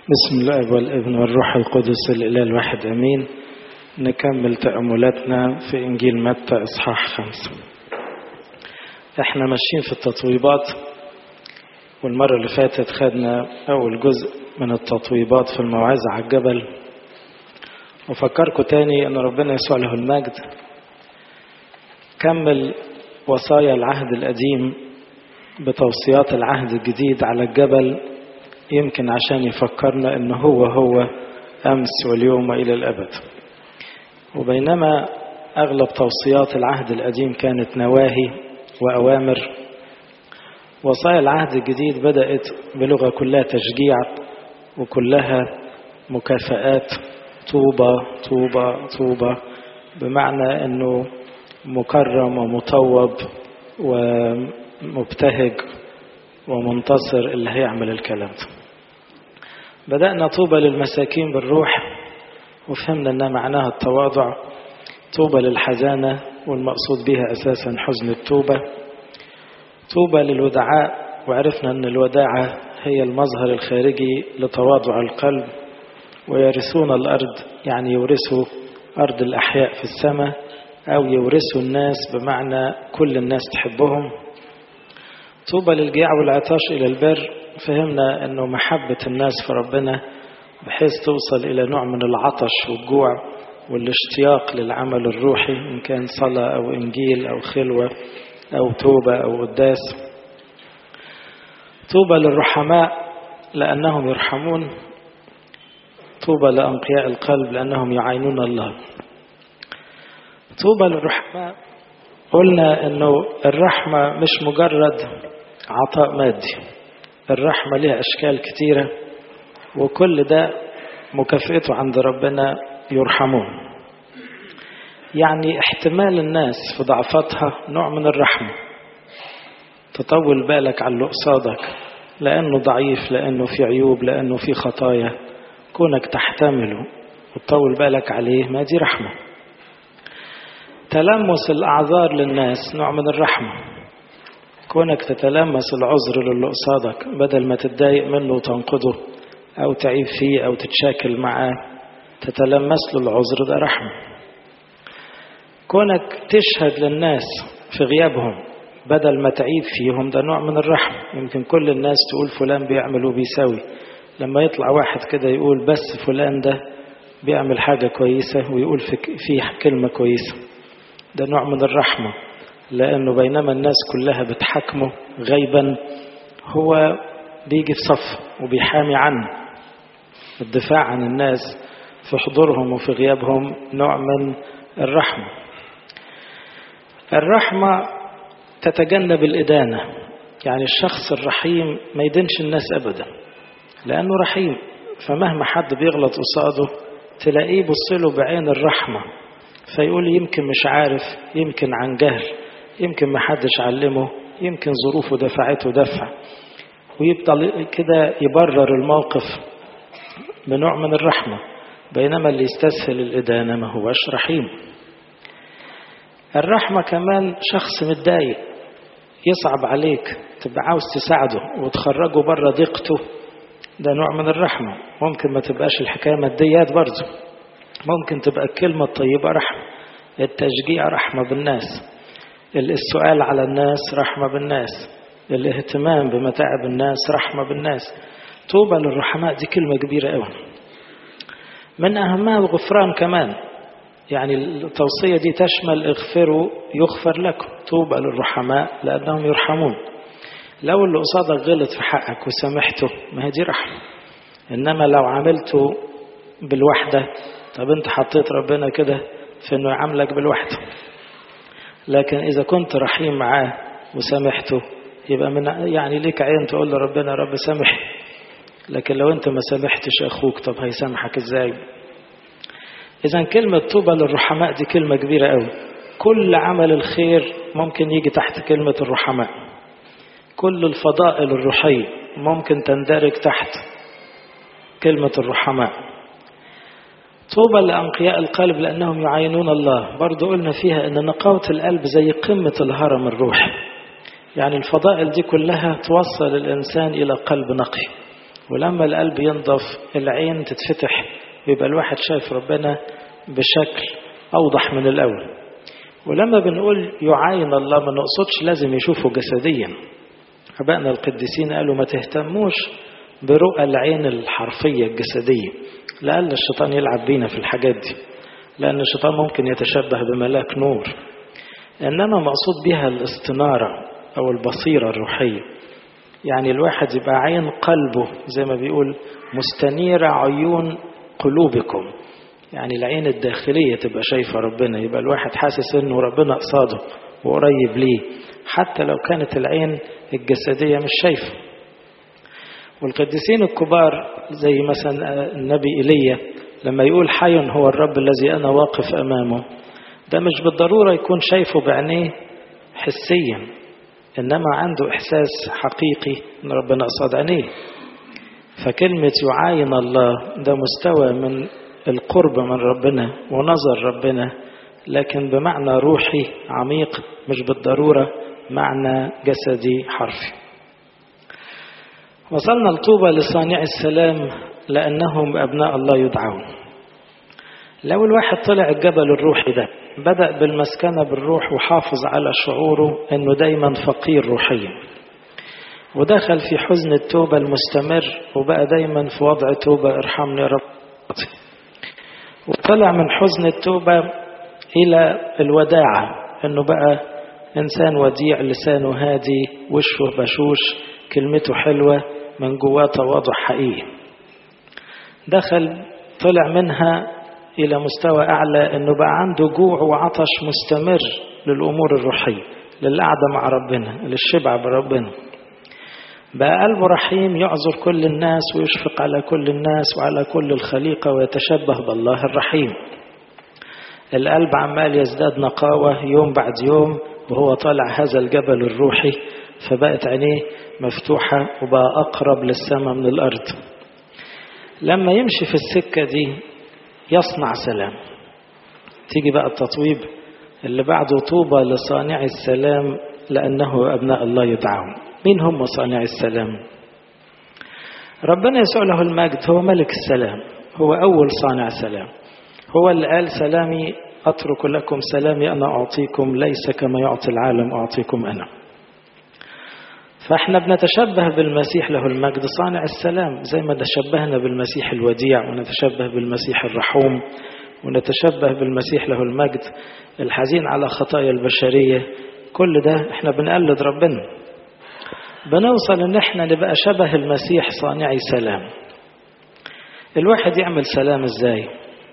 بسم الله والابن والروح القدس الإله الواحد أمين نكمل تأملاتنا في إنجيل متى إصحاح خمسة احنا ماشيين في التطويبات والمرة اللي فاتت خدنا أول جزء من التطويبات في الموعظة على الجبل وفكركم تاني أن ربنا يسوع له المجد كمل وصايا العهد القديم بتوصيات العهد الجديد على الجبل يمكن عشان يفكرنا ان هو هو امس واليوم والى الابد وبينما اغلب توصيات العهد القديم كانت نواهي واوامر وصايا العهد الجديد بدات بلغه كلها تشجيع وكلها مكافآت طوبى طوبى طوبى بمعنى انه مكرم ومطوب ومبتهج ومنتصر اللي هيعمل الكلام ده بدأنا طوبى للمساكين بالروح وفهمنا أنها معناها التواضع طوبى للحزانة والمقصود بها أساسا حزن التوبة طوبى للودعاء وعرفنا أن الوداعة هي المظهر الخارجي لتواضع القلب ويرثون الأرض يعني يورثوا أرض الأحياء في السماء أو يورثوا الناس بمعنى كل الناس تحبهم طوبى للجياع والعطاش إلى البر فهمنا أنه محبة الناس في ربنا بحيث توصل إلى نوع من العطش والجوع والاشتياق للعمل الروحي إن كان صلاة أو إنجيل أو خلوة أو توبة أو قداس طوبى للرحماء لأنهم يرحمون طوبى لأنقياء القلب لأنهم يعينون الله طوبى للرحماء قلنا أنه الرحمة مش مجرد عطاء مادي الرحمة لها أشكال كتيرة وكل ده مكافئته عند ربنا يرحمون يعني احتمال الناس في ضعفتها نوع من الرحمة تطول بالك على اللي قصادك لأنه ضعيف لأنه في عيوب لأنه في خطايا كونك تحتمله وتطول بالك عليه ما دي رحمة تلمس الأعذار للناس نوع من الرحمة كونك تتلمس العذر للي قصادك بدل ما تتضايق منه وتنقده أو تعيب فيه أو تتشاكل معاه تتلمس له العذر ده رحمة كونك تشهد للناس في غيابهم بدل ما تعيب فيهم ده نوع من الرحمة يمكن كل الناس تقول فلان بيعمل وبيسوي لما يطلع واحد كده يقول بس فلان ده بيعمل حاجة كويسة ويقول فيه كلمة كويسة ده نوع من الرحمة لأنه بينما الناس كلها بتحكمه غيبا هو بيجي في صف وبيحامي عنه الدفاع عن الناس في حضورهم وفي غيابهم نوع من الرحمة الرحمة تتجنب الإدانة يعني الشخص الرحيم ما يدينش الناس أبدا لأنه رحيم فمهما حد بيغلط قصاده تلاقيه بصله بعين الرحمة فيقول يمكن مش عارف يمكن عن جهل يمكن ما حدش علمه يمكن ظروفه دفعته دفع ويبطل كده يبرر الموقف بنوع من الرحمة بينما اللي يستسهل الإدانة ما هوش رحيم الرحمة كمان شخص متضايق يصعب عليك تبقى عاوز تساعده وتخرجه بره ضيقته ده نوع من الرحمة ممكن ما تبقاش الحكاية ماديات برضه ممكن تبقى الكلمة الطيبة رحمة التشجيع رحمة بالناس السؤال على الناس رحمة بالناس الاهتمام بمتاعب الناس رحمة بالناس طوبى للرحماء دي كلمة كبيرة قوي من أهمها الغفران كمان يعني التوصية دي تشمل اغفروا يغفر لكم طوبى للرحماء لأنهم يرحمون لو اللي قصادك غلط في حقك وسامحته ما هي دي رحمة إنما لو عملته بالوحدة طب انت حطيت ربنا كده في انه يعاملك بالوحدة لكن اذا كنت رحيم معاه وسامحته يبقى من يعني ليك عين تقول لربنا يا رب سامح لكن لو انت ما سامحتش اخوك طب هيسامحك ازاي اذا كلمة طوبى للرحماء دي كلمة كبيرة قوي كل عمل الخير ممكن يجي تحت كلمة الرحماء كل الفضائل الروحية ممكن تندرج تحت كلمة الرحماء طوبى لأنقياء القلب لأنهم يعينون الله برضو قلنا فيها أن نقاوة القلب زي قمة الهرم الروحي يعني الفضائل دي كلها توصل الإنسان إلى قلب نقي ولما القلب ينضف العين تتفتح ويبقى الواحد شايف ربنا بشكل أوضح من الأول ولما بنقول يعاين الله ما نقصدش لازم يشوفه جسديا أبائنا القديسين قالوا ما تهتموش برؤى العين الحرفية الجسدية لأن الشيطان يلعب بينا في الحاجات دي لأن الشيطان ممكن يتشبه بملاك نور إنما مقصود بها الاستنارة أو البصيرة الروحية يعني الواحد يبقى عين قلبه زي ما بيقول مستنيرة عيون قلوبكم يعني العين الداخلية تبقى شايفة ربنا يبقى الواحد حاسس انه ربنا قصاده وقريب ليه حتى لو كانت العين الجسدية مش شايفة والقديسين الكبار زي مثلا النبي إيليا لما يقول حي هو الرب الذي أنا واقف أمامه ده مش بالضرورة يكون شايفه بعينيه حسيا إنما عنده إحساس حقيقي إن ربنا قصاد عينيه فكلمة يعاين الله ده مستوى من القرب من ربنا ونظر ربنا لكن بمعنى روحي عميق مش بالضرورة معنى جسدي حرفي وصلنا لطوبى لصانع السلام لأنهم أبناء الله يدعون لو الواحد طلع الجبل الروحي ده بدأ بالمسكنة بالروح وحافظ على شعوره أنه دايما فقير روحيا ودخل في حزن التوبة المستمر وبقى دايما في وضع توبة ارحمني يا رب وطلع من حزن التوبة إلى الوداعة أنه بقى إنسان وديع لسانه هادي وشه بشوش كلمته حلوة من جواه تواضع حقيقي دخل طلع منها إلى مستوى أعلى أنه بقى عنده جوع وعطش مستمر للأمور الروحية للقعدة مع ربنا للشبع بربنا بقى قلبه رحيم يعذر كل الناس ويشفق على كل الناس وعلى كل الخليقة ويتشبه بالله الرحيم القلب عمال يزداد نقاوة يوم بعد يوم وهو طالع هذا الجبل الروحي فبقت عينيه مفتوحة وبقى أقرب للسماء من الأرض لما يمشي في السكة دي يصنع سلام تيجي بقى التطويب اللي بعده طوبى لصانع السلام لأنه أبناء الله يدعون مين هم صانع السلام ربنا يسوع له المجد هو ملك السلام هو أول صانع سلام هو اللي قال سلامي أترك لكم سلامي أنا أعطيكم ليس كما يعطي العالم أعطيكم أنا فاحنا بنتشبه بالمسيح له المجد صانع السلام زي ما تشبهنا بالمسيح الوديع ونتشبه بالمسيح الرحوم ونتشبه بالمسيح له المجد الحزين على خطايا البشرية كل ده احنا بنقلد ربنا بنوصل ان احنا نبقى شبه المسيح صانعي سلام الواحد يعمل سلام ازاي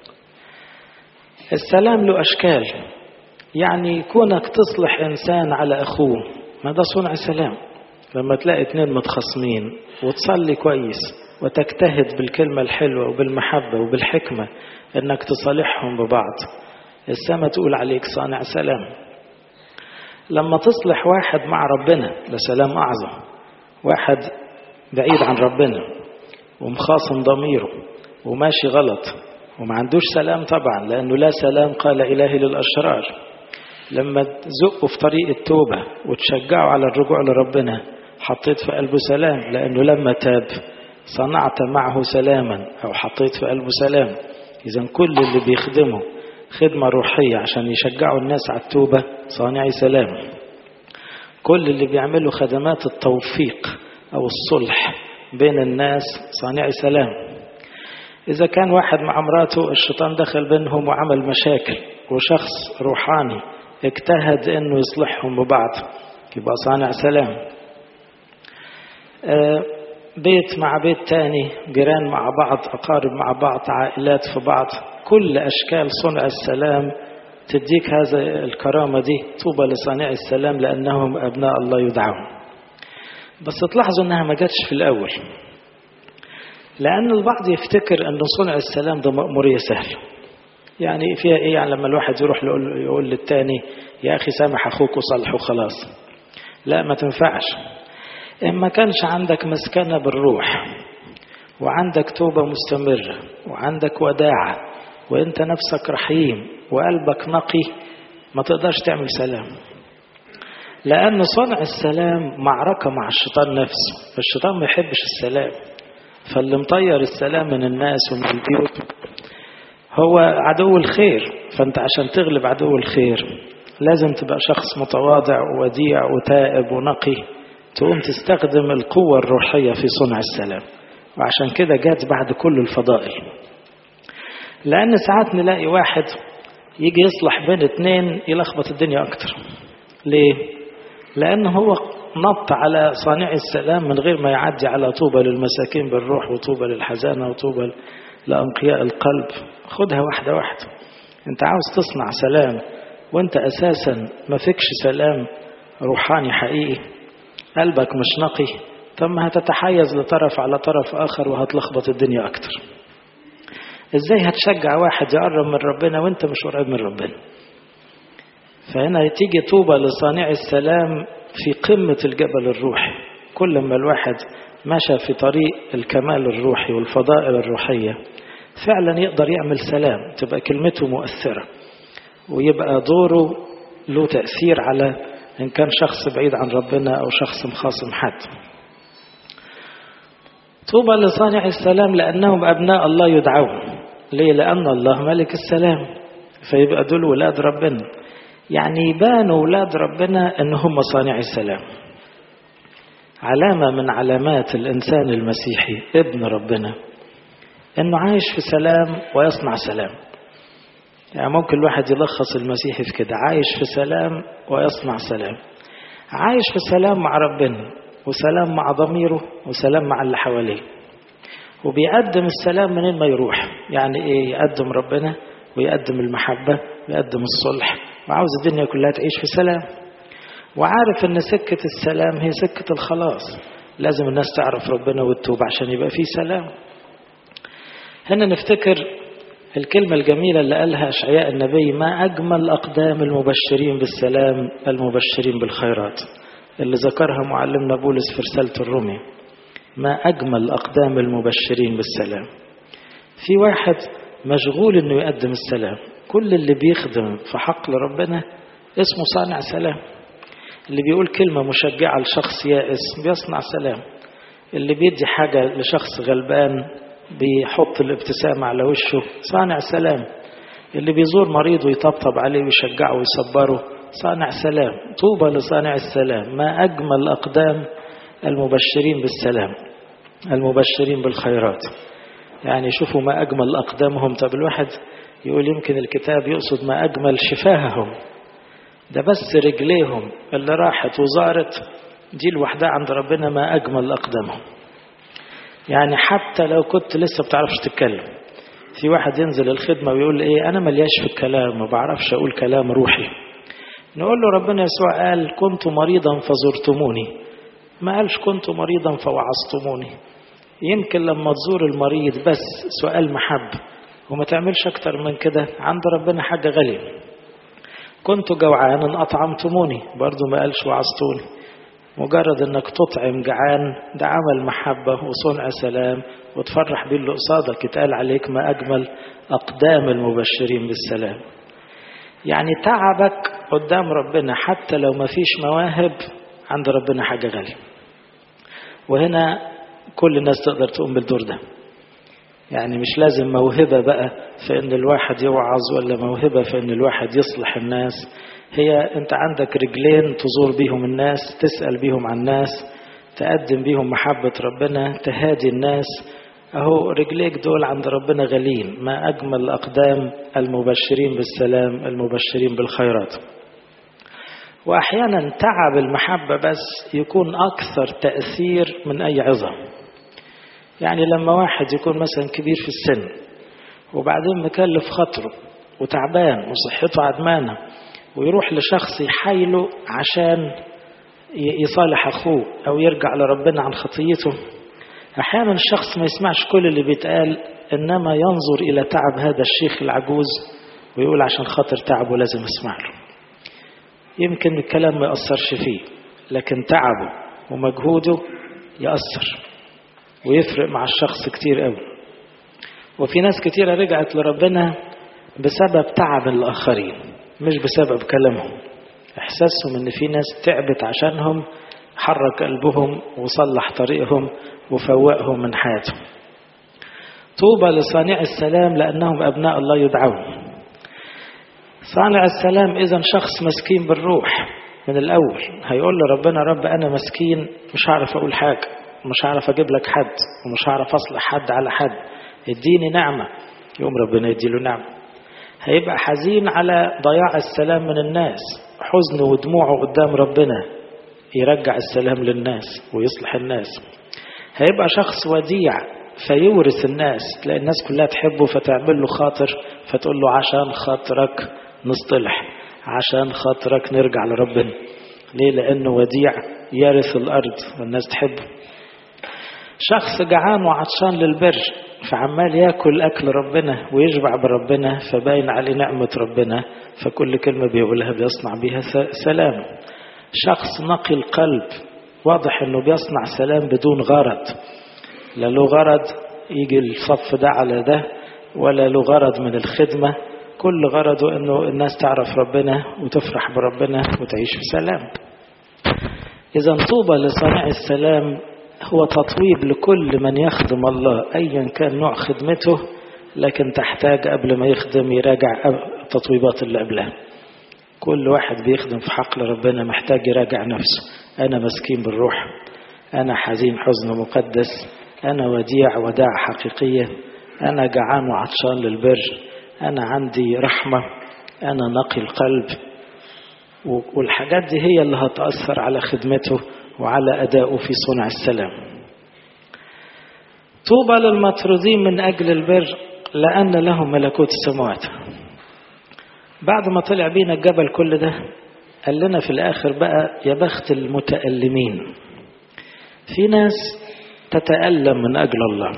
السلام له اشكال يعني كونك تصلح انسان على اخوه ما ده صنع سلام لما تلاقي اتنين متخاصمين وتصلي كويس وتجتهد بالكلمة الحلوة وبالمحبة وبالحكمة انك تصالحهم ببعض السماء تقول عليك صانع سلام لما تصلح واحد مع ربنا ده سلام أعظم واحد بعيد عن ربنا ومخاصم ضميره وماشي غلط وما عندوش سلام طبعا لأنه لا سلام قال إلهي للأشرار لما تزقه في طريق التوبة وتشجعه على الرجوع لربنا حطيت في قلبه سلام لأنه لما تاب صنعت معه سلاما أو حطيت في قلبه سلام إذا كل اللي بيخدمه خدمة روحية عشان يشجعوا الناس على التوبة صانعي سلام كل اللي بيعملوا خدمات التوفيق أو الصلح بين الناس صانعي سلام إذا كان واحد مع مراته الشيطان دخل بينهم وعمل مشاكل وشخص روحاني اجتهد انه يصلحهم ببعض يبقى صانع سلام بيت مع بيت تاني جيران مع بعض أقارب مع بعض عائلات في بعض كل أشكال صنع السلام تديك هذا الكرامة دي طوبى لصانع السلام لأنهم أبناء الله يدعون بس تلاحظوا أنها ما جاتش في الأول لأن البعض يفتكر أن صنع السلام ده مأمورية سهلة يعني فيها إيه يعني لما الواحد يروح يقول, يقول للتاني يا أخي سامح أخوك وصلحه خلاص لا ما تنفعش إن ما كانش عندك مسكنة بالروح وعندك توبة مستمرة وعندك وداعة وانت نفسك رحيم وقلبك نقي ما تقدرش تعمل سلام لأن صنع السلام معركة مع الشيطان نفسه الشيطان ما يحبش السلام فاللي مطير السلام من الناس ومن البيوت هو عدو الخير فانت عشان تغلب عدو الخير لازم تبقى شخص متواضع ووديع وتائب ونقي تقوم تستخدم القوة الروحية في صنع السلام وعشان كده جات بعد كل الفضائل لأن ساعات نلاقي واحد يجي يصلح بين اتنين يلخبط الدنيا أكتر ليه؟ لأن هو نط على صانع السلام من غير ما يعدي على طوبى للمساكين بالروح وطوبى للحزانة وطوبى لأنقياء القلب خدها واحدة واحدة انت عاوز تصنع سلام وانت أساسا ما فيكش سلام روحاني حقيقي قلبك مش نقي طب ما هتتحيز لطرف على طرف آخر وهتلخبط الدنيا أكتر ازاي هتشجع واحد يقرب من ربنا وانت مش قريب من ربنا فهنا تيجي طوبى لصانع السلام في قمة الجبل الروحي كل ما الواحد مشى في طريق الكمال الروحي والفضائل الروحية فعلا يقدر يعمل سلام تبقى كلمته مؤثرة ويبقى دوره له تأثير على إن كان شخص بعيد عن ربنا أو شخص مخاصم حد طوبى لصانع السلام لأنهم أبناء الله يدعون ليه لأن الله ملك السلام فيبقى دول ولاد ربنا يعني يبانوا ولاد ربنا ان هم صانع السلام علامة من علامات الإنسان المسيحي ابن ربنا انه عايش في سلام ويصنع سلام يعني ممكن الواحد يلخص المسيحي في كده عايش في سلام ويصنع سلام عايش في سلام مع ربنا وسلام مع ضميره وسلام مع اللي حواليه وبيقدم السلام منين ما يروح يعني ايه يقدم ربنا ويقدم المحبة ويقدم الصلح وعاوز الدنيا كلها تعيش في سلام وعارف ان سكة السلام هي سكة الخلاص لازم الناس تعرف ربنا وتتوب عشان يبقى في سلام هنا نفتكر الكلمة الجميلة اللي قالها أشعياء النبي ما أجمل أقدام المبشرين بالسلام المبشرين بالخيرات اللي ذكرها معلمنا بولس في رسالة الرومي ما أجمل أقدام المبشرين بالسلام في واحد مشغول انه يقدم السلام كل اللي بيخدم في حقل ربنا اسمه صانع سلام اللي بيقول كلمة مشجعة لشخص يائس بيصنع سلام اللي بيدي حاجة لشخص غلبان بيحط الابتسامة على وشه صانع سلام اللي بيزور مريض ويطبطب عليه ويشجعه ويصبره صانع سلام طوبى لصانع السلام ما أجمل أقدام المبشرين بالسلام المبشرين بالخيرات يعني شوفوا ما أجمل أقدامهم طب الواحد يقول يمكن الكتاب يقصد ما أجمل شفاههم ده بس رجليهم اللي راحت وزارت دي لوحدها عند ربنا ما أجمل أقدامهم يعني حتى لو كنت لسه بتعرفش تتكلم في واحد ينزل الخدمة ويقول إيه أنا ملياش في الكلام ما بعرفش أقول كلام روحي نقول له ربنا يسوع قال كنت مريضا فزرتموني ما قالش كنت مريضا فوعظتموني يمكن لما تزور المريض بس سؤال محب وما تعملش أكتر من كده عند ربنا حاجة غالية كنت جوعانا أطعمتموني برضو ما قالش وعظتوني مجرد انك تطعم جعان ده عمل محبة وصنع سلام وتفرح بيه اللي قصادك يتقال عليك ما أجمل أقدام المبشرين بالسلام يعني تعبك قدام ربنا حتى لو ما فيش مواهب عند ربنا حاجة غالية وهنا كل الناس تقدر تقوم بالدور ده يعني مش لازم موهبة بقى في ان الواحد يوعظ ولا موهبة في ان الواحد يصلح الناس هي انت عندك رجلين تزور بيهم الناس تسأل بيهم عن الناس تقدم بيهم محبة ربنا تهادي الناس اهو رجليك دول عند ربنا غاليين ما اجمل اقدام المبشرين بالسلام المبشرين بالخيرات واحيانا تعب المحبة بس يكون اكثر تأثير من اي عظة يعني لما واحد يكون مثلا كبير في السن وبعدين مكلف خاطره وتعبان وصحته عدمانه ويروح لشخص يحايله عشان يصالح أخوه أو يرجع لربنا عن خطيته أحيانا الشخص ما يسمعش كل اللي بيتقال إنما ينظر إلى تعب هذا الشيخ العجوز ويقول عشان خاطر تعبه لازم اسمع له يمكن الكلام ما يأثرش فيه لكن تعبه ومجهوده يأثر ويفرق مع الشخص كتير قوي وفي ناس كتيرة رجعت لربنا بسبب تعب الآخرين مش بسبب كلامهم احساسهم ان في ناس تعبت عشانهم حرك قلبهم وصلح طريقهم وفوقهم من حياتهم طوبى لصانع السلام لأنهم أبناء الله يدعون صانع السلام إذا شخص مسكين بالروح من الأول هيقول لربنا رب أنا مسكين مش هعرف أقول حاجة مش هعرف أجيب لك حد ومش هعرف أصلح حد على حد اديني نعمة يوم ربنا يديله نعمة هيبقى حزين على ضياع السلام من الناس حزنه ودموعه قدام ربنا يرجع السلام للناس ويصلح الناس هيبقى شخص وديع فيورث الناس تلاقي الناس كلها تحبه فتعمل له خاطر فتقول له عشان خاطرك نصطلح عشان خاطرك نرجع لربنا ليه لأنه وديع يرث الأرض والناس تحبه شخص جعان وعطشان للبر فعمال ياكل أكل ربنا ويشبع بربنا فباين عليه نعمة ربنا فكل كلمة بيقولها بيصنع بها سلام شخص نقي القلب واضح انه بيصنع سلام بدون غرض لا له غرض يجي الصف ده على ده ولا له غرض من الخدمة كل غرضه انه الناس تعرف ربنا وتفرح بربنا وتعيش في سلام اذا طوبى لصانع السلام هو تطويب لكل من يخدم الله ايا كان نوع خدمته لكن تحتاج قبل ما يخدم يراجع التطويبات اللي قبلها كل واحد بيخدم في حقل ربنا محتاج يراجع نفسه أنا مسكين بالروح أنا حزين حزن مقدس أنا وديع وداع حقيقية أنا جعان وعطشان للبر أنا عندي رحمة أنا نقي القلب والحاجات دي هي اللي هتأثر على خدمته وعلى أدائه في صنع السلام طوبى للمطرودين من أجل البر لأن لهم ملكوت السماوات بعد ما طلع بينا الجبل كل ده قال لنا في الآخر بقى يا بخت المتألمين في ناس تتألم من أجل الله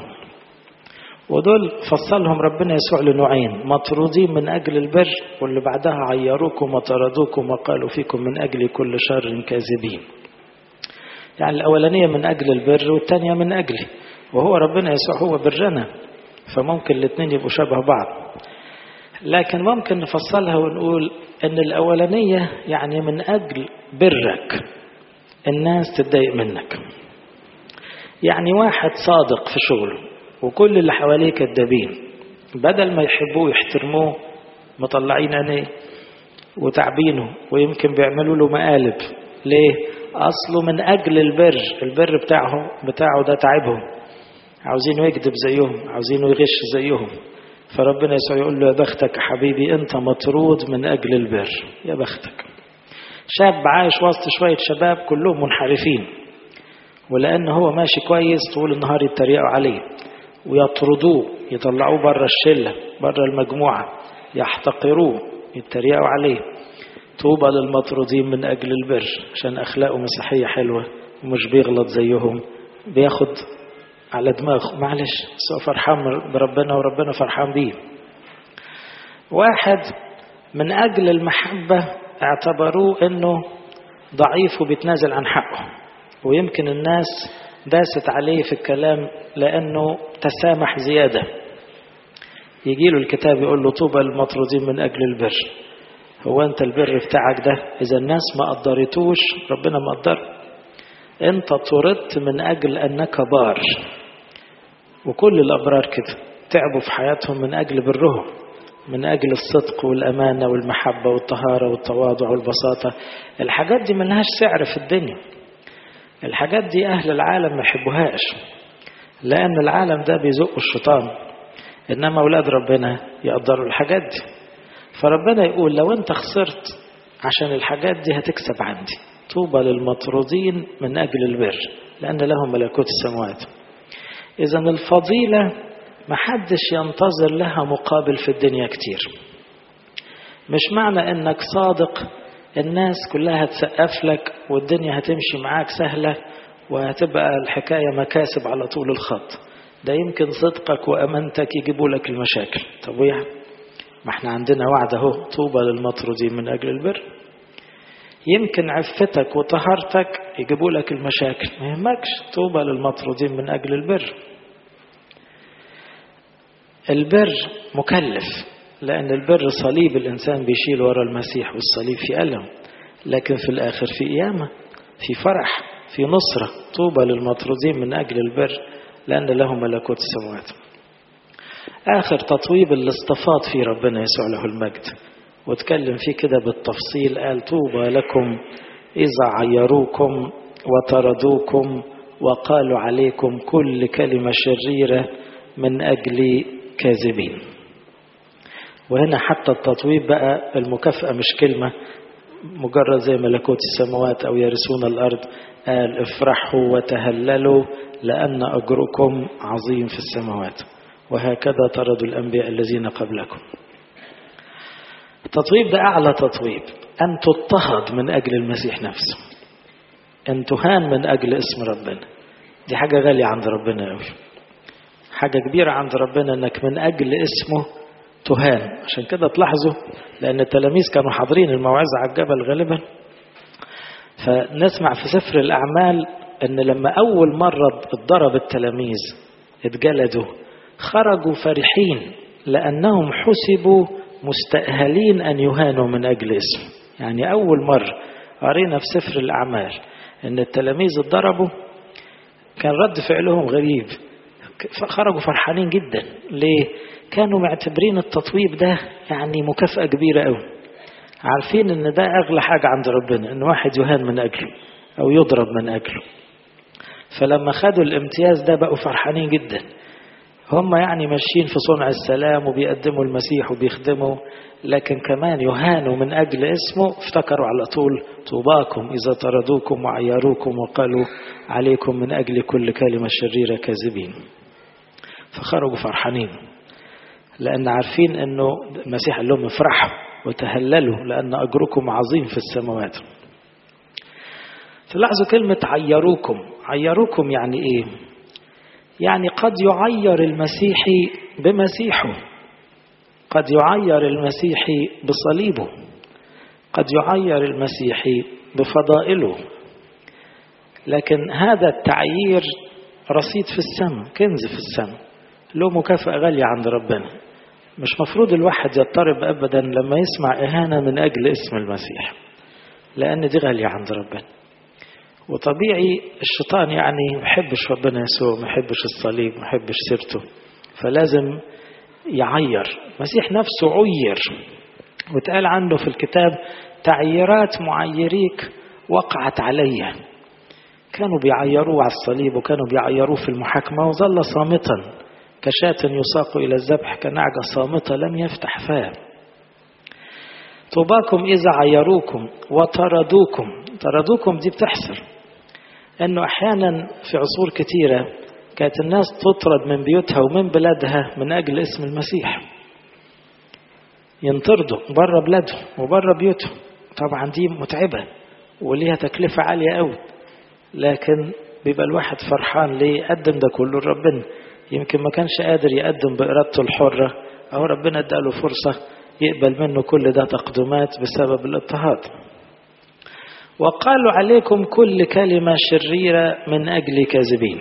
ودول فصلهم ربنا يسوع لنوعين مطرودين من أجل البر واللي بعدها عيروكم وطردوكم وقالوا فيكم من أجل كل شر كاذبين يعني الأولانية من أجل البر والثانية من أجلي وهو ربنا يسوع هو برنا فممكن الاثنين يبقوا شبه بعض لكن ممكن نفصلها ونقول ان الاولانيه يعني من اجل برك الناس تتضايق منك يعني واحد صادق في شغله وكل اللي حواليه كذابين بدل ما يحبوه يحترموه مطلعين عينيه وتعبينه ويمكن بيعملوا له مقالب ليه اصله من اجل البر البر بتاعه بتاعه ده تعبهم عاوزينه يكذب زيهم عاوزينه يغش زيهم فربنا يسوع يقول له يا بختك يا حبيبي انت مطرود من اجل البر يا بختك شاب عايش وسط شويه شباب كلهم منحرفين ولان هو ماشي كويس طول النهار يتريقوا عليه ويطردوه يطلعوه بره الشله بره المجموعه يحتقروه يتريقوا عليه طوبى للمطرودين من اجل البر عشان اخلاقه مسيحيه حلوه ومش بيغلط زيهم بياخد على دماغه معلش بس هو فرحان بربنا وربنا فرحان بيه واحد من أجل المحبة اعتبروه أنه ضعيف وبيتنازل عن حقه ويمكن الناس داست عليه في الكلام لأنه تسامح زيادة يجي له الكتاب يقول له طوبى المطرودين من أجل البر هو أنت البر بتاعك ده إذا الناس ما قدرتوش ربنا ما قدر أنت طردت من أجل أنك بار وكل الأبرار كده تعبوا في حياتهم من أجل برهم من أجل الصدق والأمانة والمحبة والطهارة والتواضع والبساطة الحاجات دي ملهاش سعر في الدنيا الحاجات دي أهل العالم ما يحبوهاش لأن العالم ده بيزق الشيطان إنما أولاد ربنا يقدروا الحاجات دي فربنا يقول لو أنت خسرت عشان الحاجات دي هتكسب عندي طوبى للمطرودين من أجل البر لأن لهم ملكوت السماوات إذا الفضيلة محدش ينتظر لها مقابل في الدنيا كتير مش معنى انك صادق الناس كلها هتسقف لك والدنيا هتمشي معاك سهلة وهتبقى الحكاية مكاسب على طول الخط ده يمكن صدقك وأمانتك يجيبوا لك المشاكل طب ويا ما احنا عندنا وعد اهو طوبى للمطرودين من أجل البر يمكن عفتك وطهارتك يجيبوا لك المشاكل ما يهمكش طوبى للمطرودين من أجل البر البر مكلف لأن البر صليب الإنسان بيشيل ورا المسيح والصليب في ألم لكن في الآخر في قيامة في فرح في نصرة طوبى للمطرودين من أجل البر لأن لهم ملكوت السماوات آخر تطويب اللي استفاض فيه ربنا يسوع له المجد واتكلم فيه كده بالتفصيل قال طوبى لكم إذا عيروكم وطردوكم وقالوا عليكم كل كلمة شريرة من أجل كاذبين وهنا حتى التطويب بقى المكافأة مش كلمة مجرد زي ملكوت السماوات أو يرثون الأرض قال افرحوا وتهللوا لأن أجركم عظيم في السماوات وهكذا طردوا الأنبياء الذين قبلكم التطويب ده أعلى تطويب أن تضطهد من أجل المسيح نفسه أن تهان من أجل اسم ربنا دي حاجة غالية عند ربنا قوي حاجة كبيرة عند ربنا أنك من أجل اسمه تهان عشان كده تلاحظوا لأن التلاميذ كانوا حاضرين الموعظة على الجبل غالبا فنسمع في سفر الأعمال أن لما أول مرة اتضرب التلاميذ اتجلدوا خرجوا فرحين لأنهم حسبوا مستأهلين أن يهانوا من أجل اسم يعني أول مرة قرينا في سفر الأعمال أن التلاميذ اتضربوا كان رد فعلهم غريب خرجوا فرحانين جدا ليه؟ كانوا معتبرين التطويب ده يعني مكافأة كبيرة قوي عارفين ان ده اغلى حاجة عند ربنا ان واحد يهان من اجله او يضرب من اجله فلما خدوا الامتياز ده بقوا فرحانين جدا هم يعني ماشيين في صنع السلام وبيقدموا المسيح وبيخدموا لكن كمان يهانوا من أجل اسمه افتكروا على طول طوباكم إذا طردوكم وعيروكم وقالوا عليكم من أجل كل كلمة شريرة كاذبين فخرجوا فرحانين لأن عارفين أنه المسيح قال لهم افرحوا وتهللوا لأن أجركم عظيم في السماوات تلاحظوا كلمة عيروكم عيروكم يعني إيه يعني قد يعير المسيحي بمسيحه قد يعير المسيحي بصليبه قد يعير المسيحي بفضائله لكن هذا التعيير رصيد في السماء كنز في السماء له مكافأة غالية عند ربنا مش مفروض الواحد يضطرب أبدا لما يسمع إهانة من أجل اسم المسيح لأن دي غالية عند ربنا وطبيعي الشيطان يعني ما يحبش ربنا يسوع ما يحبش الصليب ما يحبش سيرته فلازم يعير المسيح نفسه عير واتقال عنه في الكتاب تعييرات معيريك وقعت علي كانوا بيعيروه على الصليب وكانوا بيعيروه في المحاكمة وظل صامتا كشاة يساق إلى الذبح كنعجة صامتة لم يفتح فاه طوباكم إذا عيروكم وطردوكم طردوكم دي بتحصل أنه أحيانا في عصور كتيرة كانت الناس تطرد من بيوتها ومن بلادها من أجل اسم المسيح ينطردوا بره بلادهم وبره بيوتهم طبعا دي متعبة وليها تكلفة عالية قوي لكن بيبقى الواحد فرحان ليه قدم ده كله لربنا يمكن ما كانش قادر يقدم بإرادته الحرة أو ربنا اداله فرصة يقبل منه كل ده تقدمات بسبب الاضطهاد وقالوا عليكم كل كلمة شريرة من أجل كاذبين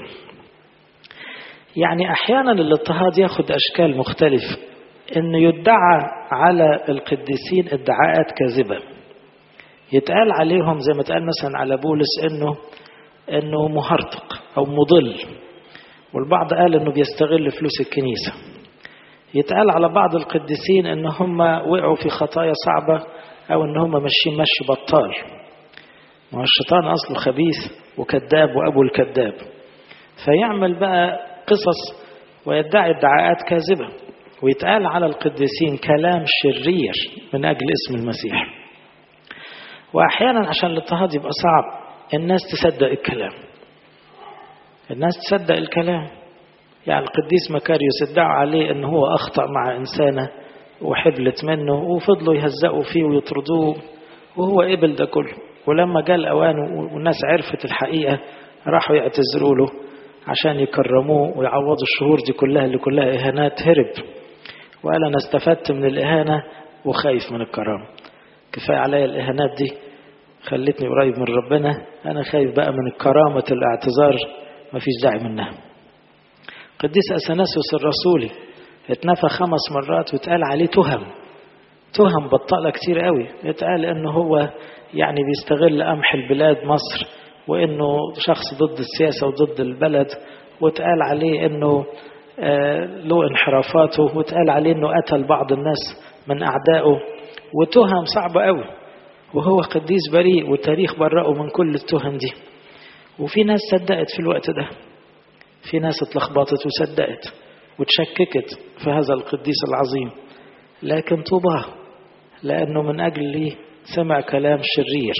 يعني أحيانا الاضطهاد ياخد أشكال مختلفة أنه يدعى على القديسين ادعاءات كاذبة يتقال عليهم زي ما اتقال مثلا على بولس أنه أنه مهرطق أو مضل والبعض قال أنه بيستغل فلوس الكنيسة يتقال على بعض القديسين أن هم وقعوا في خطايا صعبة أو أن هم ماشيين مشي بطال ما هو الشيطان أصله خبيث وكذاب وأبو الكذاب فيعمل بقى قصص ويدعي ادعاءات كاذبة ويتقال على القديسين كلام شرير من أجل اسم المسيح وأحيانا عشان الاضطهاد يبقى صعب الناس تصدق الكلام الناس تصدق الكلام يعني القديس مكاريوس ادعوا عليه ان هو اخطا مع انسانه وحبلت منه وفضلوا يهزقوا فيه ويطردوه وهو قبل ده كله ولما جاء الاوان والناس عرفت الحقيقه راحوا يعتذروا له عشان يكرموه ويعوضوا الشهور دي كلها اللي كلها اهانات هرب وقال انا استفدت من الاهانه وخايف من الكرامه كفايه عليا الاهانات دي خلتني قريب من ربنا انا خايف بقى من كرامه الاعتذار ما فيش داعي منها قديس أثناسيوس الرسولي اتنفى خمس مرات واتقال عليه تهم تهم بطالة كتير قوي اتقال انه هو يعني بيستغل قمح البلاد مصر وإنه شخص ضد السياسة وضد البلد واتقال عليه إنه له انحرافاته واتقال عليه إنه قتل بعض الناس من أعدائه وتهم صعبة قوي وهو قديس بريء والتاريخ برأه من كل التهم دي وفي ناس صدقت في الوقت ده في ناس اتلخبطت وصدقت وتشككت في هذا القديس العظيم لكن طوباه لأنه من أجل سمع كلام شرير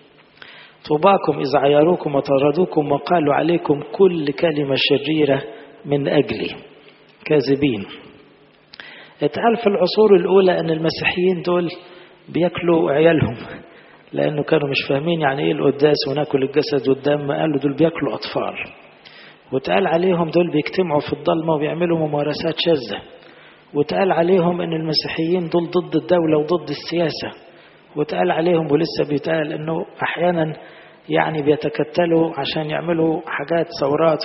طوباكم إذا عيروكم وطردوكم وقالوا عليكم كل كلمة شريرة من أجلي كاذبين اتقال في العصور الأولى أن المسيحيين دول بياكلوا عيالهم لأنه كانوا مش فاهمين يعني إيه القداس وناكل الجسد والدم قالوا دول بياكلوا أطفال واتقال عليهم دول بيجتمعوا في الضلمة وبيعملوا ممارسات شاذة واتقال عليهم أن المسيحيين دول ضد الدولة وضد السياسة واتقال عليهم ولسه بيتقال أنه أحيانا يعني بيتكتلوا عشان يعملوا حاجات ثورات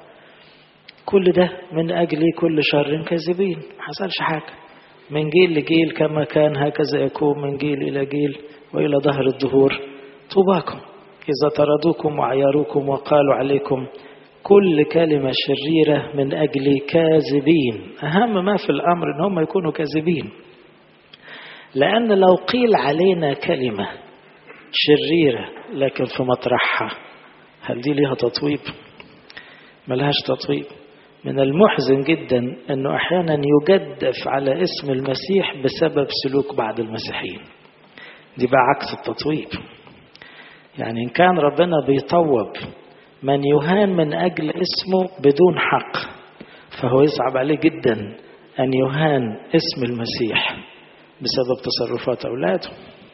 كل ده من أجل كل شر كاذبين ما حصلش حاجة من جيل لجيل كما كان هكذا يكون من جيل إلى جيل وإلى ظهر الدهور طوباكم إذا طردوكم وعيروكم وقالوا عليكم كل كلمة شريرة من أجل كاذبين أهم ما في الأمر أن هم يكونوا كاذبين لأن لو قيل علينا كلمة شريرة لكن في مطرحها هل دي ليها تطويب ملهاش تطويب من المحزن جدا أنه أحيانا يجدف على اسم المسيح بسبب سلوك بعض المسيحيين دي بقى عكس التطويب يعني إن كان ربنا بيطوب من يهان من أجل اسمه بدون حق فهو يصعب عليه جدا أن يهان اسم المسيح بسبب تصرفات أولاده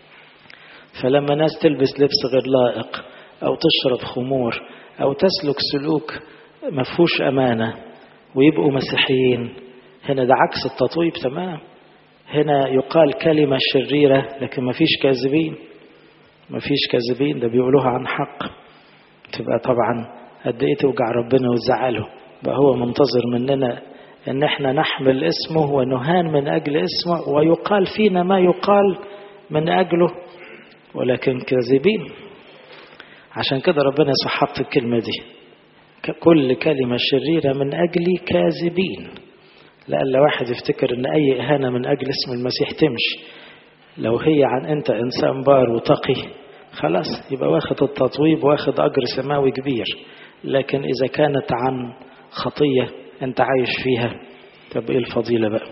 فلما ناس تلبس لبس غير لائق أو تشرب خمور أو تسلك سلوك مفهوش أمانة ويبقوا مسيحيين هنا ده عكس التطويب تمام هنا يقال كلمة شريرة لكن مفيش كاذبين مفيش كاذبين ده بيقولوها عن حق تبقى طبعا قد ايه توجع ربنا وتزعله بقى هو منتظر مننا ان احنا نحمل اسمه ونهان من اجل اسمه ويقال فينا ما يقال من اجله ولكن كاذبين عشان كده ربنا صحبت الكلمة دي كل كلمة شريرة من أجلي كاذبين لألا واحد يفتكر أن أي إهانة من أجل اسم المسيح تمشي لو هي عن أنت إنسان بار وتقي خلاص يبقى واخد التطويب واخد أجر سماوي كبير لكن إذا كانت عن خطية أنت عايش فيها طب إيه الفضيلة بقى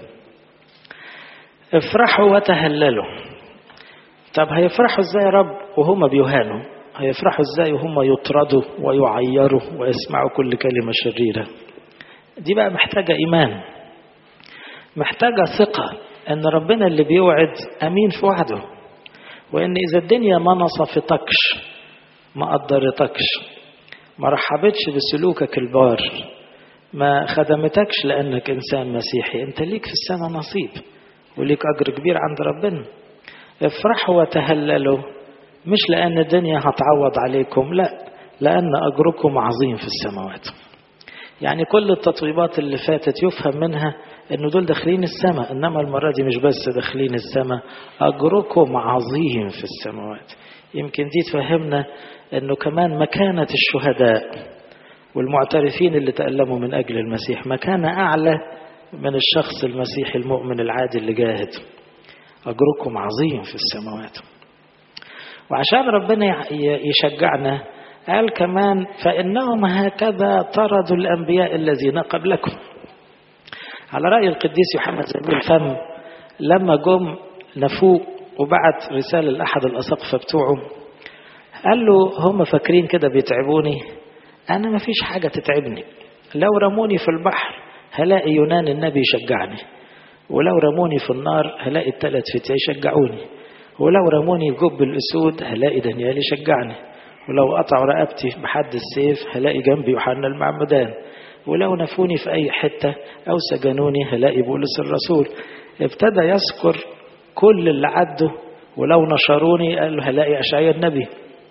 افرحوا وتهللوا طب هيفرحوا ازاي يا رب وهم بيهانوا هيفرحوا ازاي وهم يطردوا ويعيروا ويسمعوا كل كلمة شريرة دي بقى محتاجة إيمان محتاجة ثقة أن ربنا اللي بيوعد أمين في وعده وأن إذا الدنيا ما نصفتكش ما قدرتكش ما رحبتش بسلوكك البار ما خدمتكش لأنك إنسان مسيحي أنت ليك في السنة نصيب وليك أجر كبير عند ربنا افرحوا وتهللوا مش لأن الدنيا هتعوض عليكم لا لأن أجركم عظيم في السماوات يعني كل التطويبات اللي فاتت يفهم منها أنه دول داخلين السماء إنما المرة دي مش بس داخلين السماء أجركم عظيم في السماوات يمكن دي تفهمنا أنه كمان مكانة الشهداء والمعترفين اللي تألموا من أجل المسيح مكانة أعلى من الشخص المسيحي المؤمن العادي اللي جاهد أجركم عظيم في السماوات وعشان ربنا يشجعنا قال كمان فإنهم هكذا طردوا الأنبياء الذين قبلكم على رأي القديس يوحنا زميل الفم لما جم نفوق وبعت رسالة لأحد الأساقفة بتوعه قال له هم فاكرين كده بيتعبوني أنا ما فيش حاجة تتعبني لو رموني في البحر هلاقي يونان النبي يشجعني ولو رموني في النار هلاقي الثلاث فتية يشجعوني ولو رموني في جب الأسود هلاقي دانيال يشجعني ولو قطعوا رقبتي بحد السيف هلاقي جنبي يوحنا المعمدان ولو نفوني في أي حتة أو سجنوني هلاقي بولس الرسول ابتدى يذكر كل اللي عدوا ولو نشروني قال له هلاقي أشعياء النبي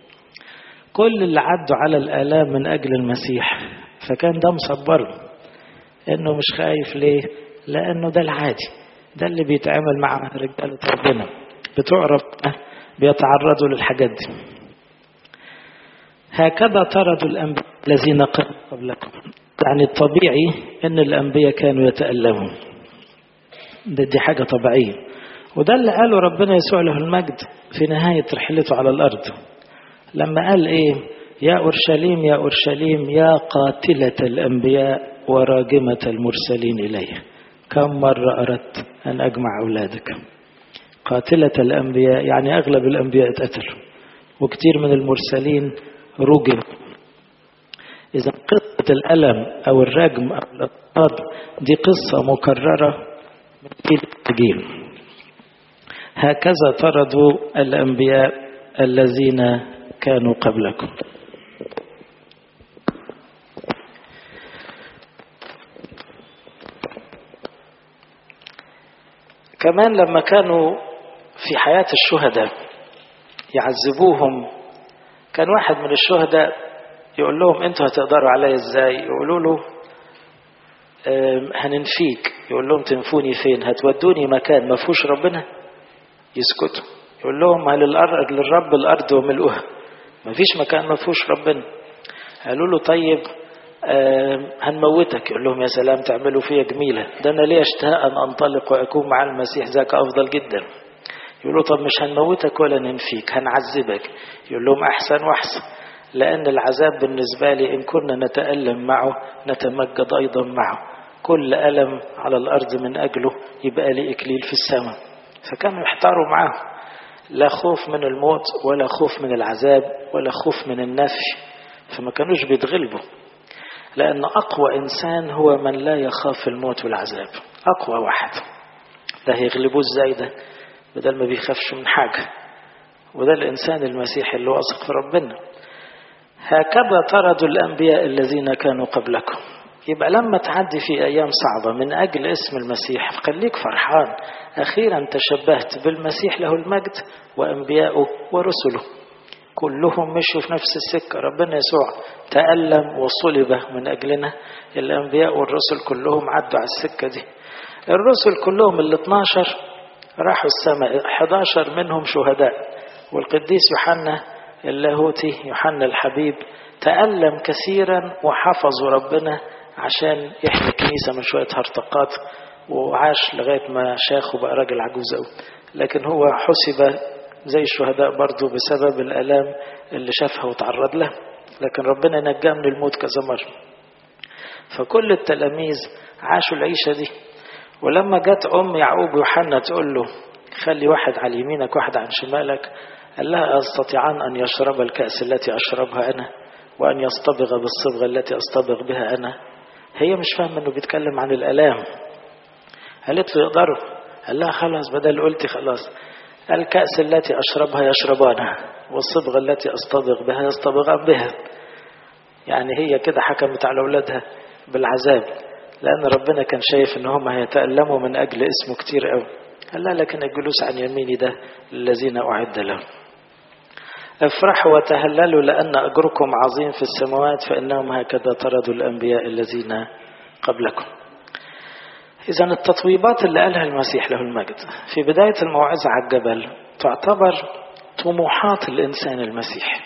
كل اللي عدوا على الآلام من أجل المسيح فكان ده مصبره إنه مش خايف ليه لأنه ده العادي ده اللي بيتعامل مع رجالة ربنا بتوع ربنا بيتعرضوا للحاجات دي هكذا طردوا الأنبياء الذين قبلكم يعني الطبيعي أن الأنبياء كانوا يتألمون دي, دي حاجة طبيعية وده اللي قاله ربنا يسوع له المجد في نهاية رحلته على الأرض لما قال إيه يا أورشليم يا أورشليم يا قاتلة الأنبياء وراجمة المرسلين إليه كم مرة أردت أن أجمع أولادك قاتلة الأنبياء يعني أغلب الأنبياء اتقتلوا وكثير من المرسلين رجم إذا قصة الألم أو الرجم أو الاضطهاد دي قصة مكررة من جيل لجيل هكذا طردوا الأنبياء الذين كانوا قبلكم كمان لما كانوا في حياة الشهداء يعذبوهم كان واحد من الشهداء يقول لهم انتوا هتقدروا عليا ازاي يقولوا له هننفيك يقول لهم تنفوني فين هتودوني مكان ما فيهوش ربنا يسكتوا يقول لهم هل الارض للرب الارض وملؤها ما فيش مكان ما فيهوش ربنا قالوا له طيب هنموتك يقول لهم يا سلام تعملوا فيا جميله ده انا ليه اشتهى ان انطلق واكون مع المسيح ذاك افضل جدا يقولوا طب مش هنموتك ولا ننفيك هنعذبك يقول لهم احسن واحسن لأن العذاب بالنسبة لي إن كنا نتألم معه نتمجد أيضا معه كل ألم على الأرض من أجله يبقى لي إكليل في السماء فكانوا يحتاروا معه لا خوف من الموت ولا خوف من العذاب ولا خوف من النفي فما كانوش بيتغلبوا لأن أقوى إنسان هو من لا يخاف الموت والعذاب أقوى واحد ده هيغلبوه إزاي ده بدل ما بيخافش من حاجة وده الإنسان المسيحي اللي واثق في ربنا هكذا طردوا الأنبياء الذين كانوا قبلكم يبقى لما تعدي في أيام صعبة من أجل اسم المسيح خليك فرحان أخيرا تشبهت بالمسيح له المجد وأنبياؤه ورسله كلهم مشوا في نفس السكة ربنا يسوع تألم وصلب من أجلنا الأنبياء والرسل كلهم عدوا على السكة دي الرسل كلهم ال 12 راحوا السماء 11 منهم شهداء والقديس يوحنا اللاهوتي يوحنا الحبيب تألم كثيرا وحفظوا ربنا عشان يحمي الكنيسة من شوية هرطقات وعاش لغاية ما شاخ وبقى راجل عجوز أوي لكن هو حسب زي الشهداء برضه بسبب الآلام اللي شافها وتعرض لها لكن ربنا نجاه من الموت كذا مرة فكل التلاميذ عاشوا العيشة دي ولما جت أم يعقوب يوحنا تقول له خلي واحد على يمينك واحد عن شمالك قال لها أستطيعان أن يشرب الكأس التي أشربها أنا وأن يصطبغ بالصبغة التي أصطبغ بها أنا هي مش فاهمة أنه بيتكلم عن الآلام قالت له يقدروا قال لها خلاص بدل قلتي خلاص الكأس التي أشربها يشربانها والصبغة التي أصطبغ بها يصطبغان بها يعني هي كده حكمت على أولادها بالعذاب لأن ربنا كان شايف إن هم هيتألموا من أجل اسمه كتير قوي قال لا لكن الجلوس عن يميني ده الذين أعد لهم افرحوا وتهللوا لأن أجركم عظيم في السماوات فإنهم هكذا طردوا الأنبياء الذين قبلكم إذا التطويبات اللي قالها المسيح له المجد في بداية الموعظة على الجبل تعتبر طموحات الإنسان المسيحي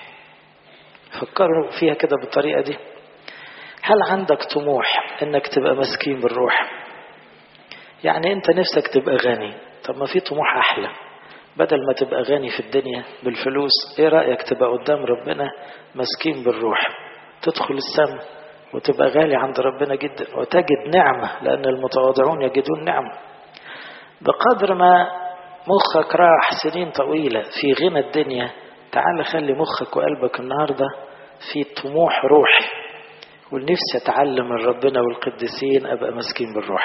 فكروا فيها كده بالطريقة دي هل عندك طموح انك تبقى مسكين بالروح يعني انت نفسك تبقى غني طب ما في طموح احلى بدل ما تبقى غني في الدنيا بالفلوس ايه رأيك تبقى قدام ربنا مسكين بالروح تدخل السماء وتبقى غالي عند ربنا جدا وتجد نعمة لأن المتواضعون يجدون نعمة بقدر ما مخك راح سنين طويلة في غنى الدنيا تعال خلي مخك وقلبك النهاردة في طموح روحي ونفسي أتعلم من ربنا والقديسين أبقى مسكين بالروح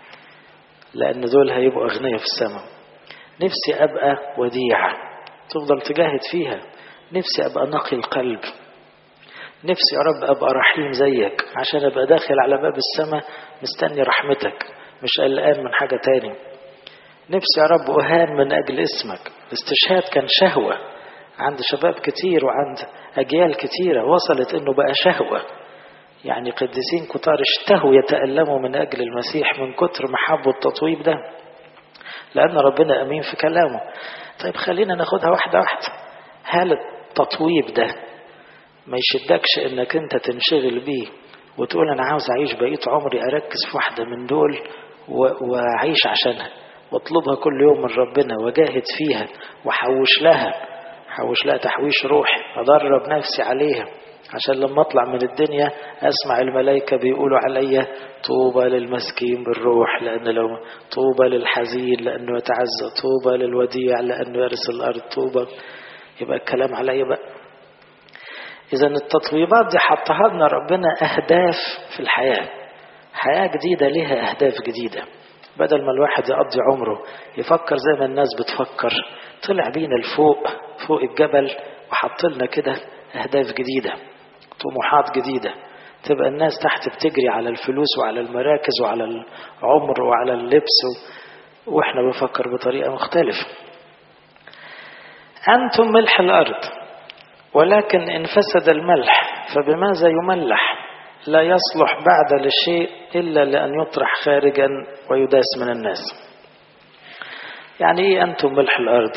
لأن دول هيبقوا أغنياء في السماء نفسي أبقى وديعة تفضل تجاهد فيها نفسي أبقى نقي القلب نفسي يا رب أبقى رحيم زيك عشان أبقى داخل على باب السماء مستني رحمتك مش قلقان من حاجة تاني نفسي يا رب أهان من أجل اسمك الاستشهاد كان شهوة عند شباب كتير وعند أجيال كتيرة وصلت إنه بقى شهوة يعني قديسين كتار اشتهوا يتألموا من أجل المسيح من كتر محبه التطويب ده لأن ربنا أمين في كلامه طيب خلينا ناخدها واحدة واحدة هل التطويب ده ما يشدكش انك انت تنشغل بيه وتقول انا عاوز اعيش بقية عمري اركز في واحدة من دول واعيش عشانها واطلبها كل يوم من ربنا واجاهد فيها واحوش لها حوش لها تحويش روحي ادرب نفسي عليها عشان لما اطلع من الدنيا اسمع الملائكه بيقولوا عليا طوبى للمسكين بالروح لان لو طوبى للحزين لانه يتعزى طوبى للوديع لانه يرث الارض طوبى يبقى الكلام عليا بقى اذا التطويبات دي حطها لنا ربنا اهداف في الحياه حياه جديده لها اهداف جديده بدل ما الواحد يقضي عمره يفكر زي ما الناس بتفكر طلع بينا لفوق فوق الجبل وحط لنا كده اهداف جديده طموحات جديدة تبقى الناس تحت بتجري على الفلوس وعلى المراكز وعلى العمر وعلى اللبس و... واحنا بنفكر بطريقة مختلفة أنتم ملح الأرض ولكن إن فسد الملح فبماذا يملح لا يصلح بعد لشيء إلا لأن يطرح خارجا ويداس من الناس يعني إيه أنتم ملح الأرض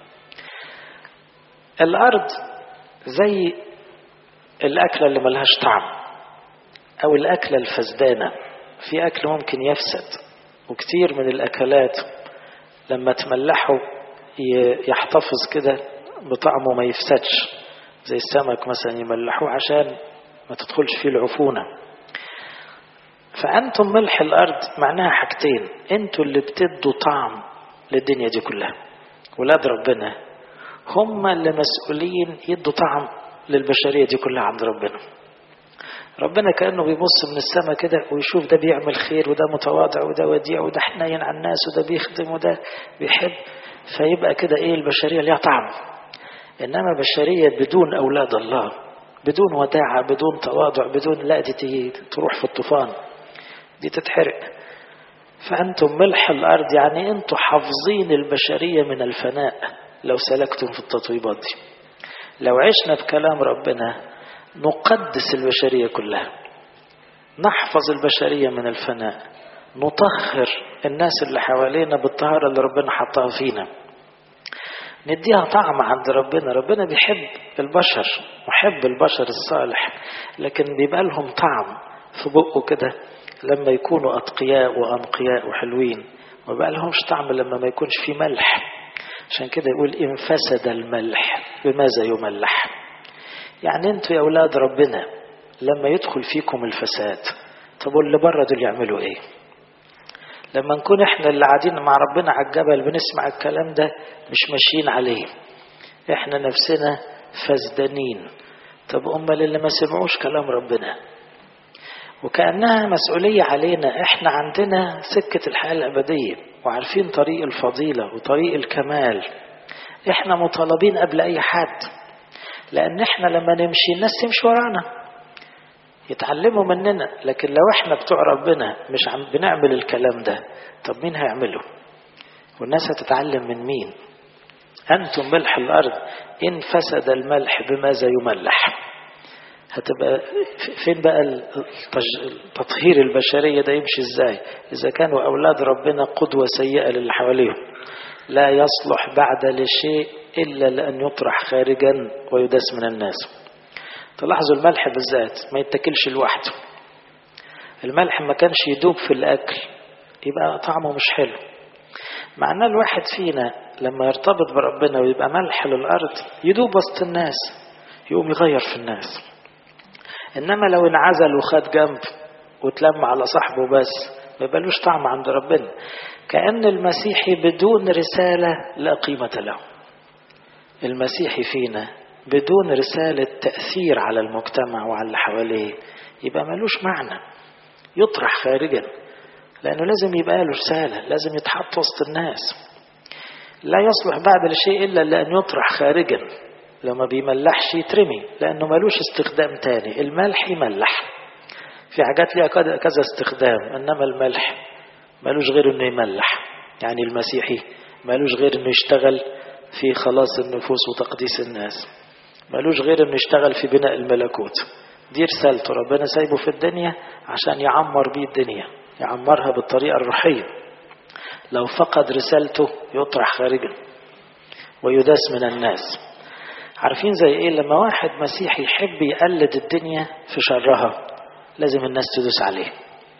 الأرض زي الأكلة اللي ملهاش طعم أو الأكلة الفسدانة في أكل ممكن يفسد وكتير من الأكلات لما تملحه يحتفظ كده بطعمه ما يفسدش زي السمك مثلا يملحوه عشان ما تدخلش فيه العفونة فأنتم ملح الأرض معناها حاجتين أنتوا اللي بتدوا طعم للدنيا دي كلها ولاد ربنا هم اللي مسؤولين يدوا طعم للبشرية دي كلها عند ربنا ربنا كأنه بيبص من السماء كده ويشوف ده بيعمل خير وده متواضع وده وديع وده حنين على الناس وده بيخدم وده بيحب فيبقى كده ايه البشرية ليها طعم انما بشرية بدون اولاد الله بدون وداعة بدون تواضع بدون لا دي تروح في الطوفان دي تتحرق فأنتم ملح الأرض يعني أنتم حافظين البشرية من الفناء لو سلكتم في التطويبات دي لو عشنا بكلام ربنا نقدس البشرية كلها نحفظ البشرية من الفناء نطهر الناس اللي حوالينا بالطهارة اللي ربنا حطها فينا نديها طعم عند ربنا ربنا بيحب البشر محب البشر الصالح لكن بيبقى لهم طعم في بقه كده لما يكونوا أتقياء وأنقياء وحلوين ما بقى لهمش طعم لما ما يكونش في ملح عشان كده يقول إن فسد الملح بماذا يملح يعني انتوا يا أولاد ربنا لما يدخل فيكم الفساد طب واللي بره دول يعملوا ايه لما نكون احنا اللي قاعدين مع ربنا على الجبل بنسمع الكلام ده مش ماشيين عليه احنا نفسنا فزدانين طب امال اللي ما سمعوش كلام ربنا وكأنها مسؤولية علينا احنا عندنا سكة الحياة الأبدية وعارفين طريق الفضيلة وطريق الكمال احنا مطالبين قبل أي حد لأن احنا لما نمشي الناس تمشي ورانا يتعلموا مننا لكن لو احنا بتوع ربنا مش عم بنعمل الكلام ده طب مين هيعمله والناس هتتعلم من مين أنتم ملح الأرض إن فسد الملح بماذا يملح هتبقى فين بقى التطهير البشرية ده يمشي ازاي إذا كانوا أولاد ربنا قدوة سيئة للي حواليهم لا يصلح بعد لشيء إلا لأن يطرح خارجا ويداس من الناس تلاحظوا الملح بالذات ما يتاكلش لوحده الملح ما كانش يدوب في الأكل يبقى طعمه مش حلو معناه الواحد فينا لما يرتبط بربنا ويبقى ملح للأرض يدوب وسط الناس يقوم يغير في الناس إنما لو انعزل وخد جنب وتلم على صاحبه بس ما يبقالوش طعم عند ربنا كأن المسيحي بدون رسالة لا قيمة له المسيحي فينا بدون رسالة تأثير على المجتمع وعلى اللي حواليه يبقى ملوش معنى يطرح خارجا لأنه لازم يبقى له رسالة لازم يتحط وسط الناس لا يصلح بعد الشيء إلا لأن يطرح خارجا لو ما بيملحش يترمي لأنه ملوش استخدام تاني الملح يملح في حاجات ليها كذا استخدام إنما الملح ملوش غير إنه يملح يعني المسيحي ملوش غير إنه يشتغل في خلاص النفوس وتقديس الناس ملوش غير إنه يشتغل في بناء الملكوت دي رسالته ربنا سايبه في الدنيا عشان يعمر بيه الدنيا يعمرها بالطريقة الروحية لو فقد رسالته يطرح خارجا ويداس من الناس عارفين زي ايه لما واحد مسيحي يحب يقلد الدنيا في شرها لازم الناس تدوس عليه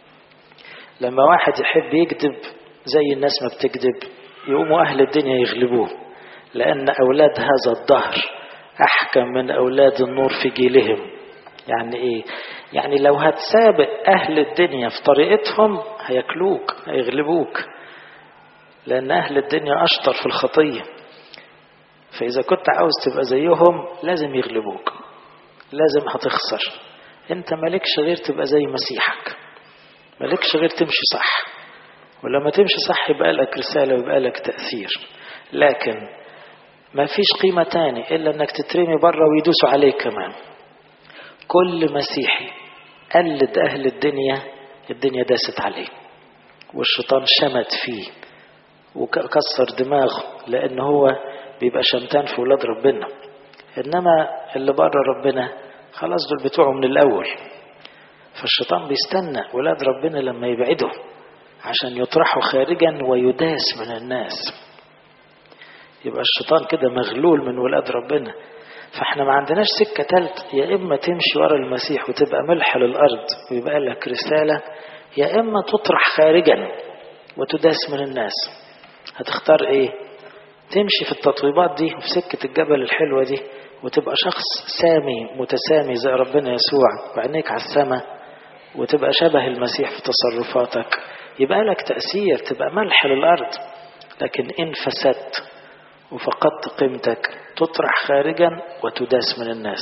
لما واحد يحب يكذب زي الناس ما بتكذب يقوموا أهل الدنيا يغلبوه لأن أولاد هذا الدهر أحكم من أولاد النور في جيلهم يعني إيه؟ يعني لو هتسابق أهل الدنيا في طريقتهم هياكلوك هيغلبوك لأن أهل الدنيا أشطر في الخطية فإذا كنت عاوز تبقى زيهم لازم يغلبوك لازم هتخسر أنت مالكش غير تبقى زي مسيحك مالكش غير تمشي صح ولما تمشي صح يبقى لك رسالة ويبقى لك تأثير لكن ما فيش قيمة تاني إلا أنك تترمي بره ويدوسوا عليك كمان كل مسيحي قلد أهل الدنيا الدنيا داست عليه والشيطان شمت فيه وكسر دماغه لأن هو بيبقى شمتان في ولاد ربنا إنما اللي بره ربنا خلاص دول بتوعه من الأول فالشيطان بيستنى ولاد ربنا لما يبعدوا عشان يطرحوا خارجا ويداس من الناس يبقى الشيطان كده مغلول من ولاد ربنا فاحنا ما عندناش سكة تالت يا إما تمشي ورا المسيح وتبقى ملح للأرض ويبقى لك رسالة يا إما تطرح خارجا وتداس من الناس هتختار إيه تمشي في التطويبات دي وفي سكة الجبل الحلوة دي وتبقى شخص سامي متسامي زي ربنا يسوع وعينيك على السماء وتبقى شبه المسيح في تصرفاتك يبقى لك تأثير تبقى ملح للأرض لكن إن فسدت وفقدت قيمتك تطرح خارجا وتداس من الناس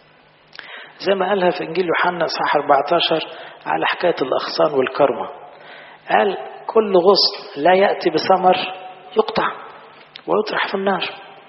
زي ما قالها في إنجيل يوحنا صح 14 على حكاية الأغصان والكرمة قال كل غصن لا يأتي بثمر يقطع ويطرح في النار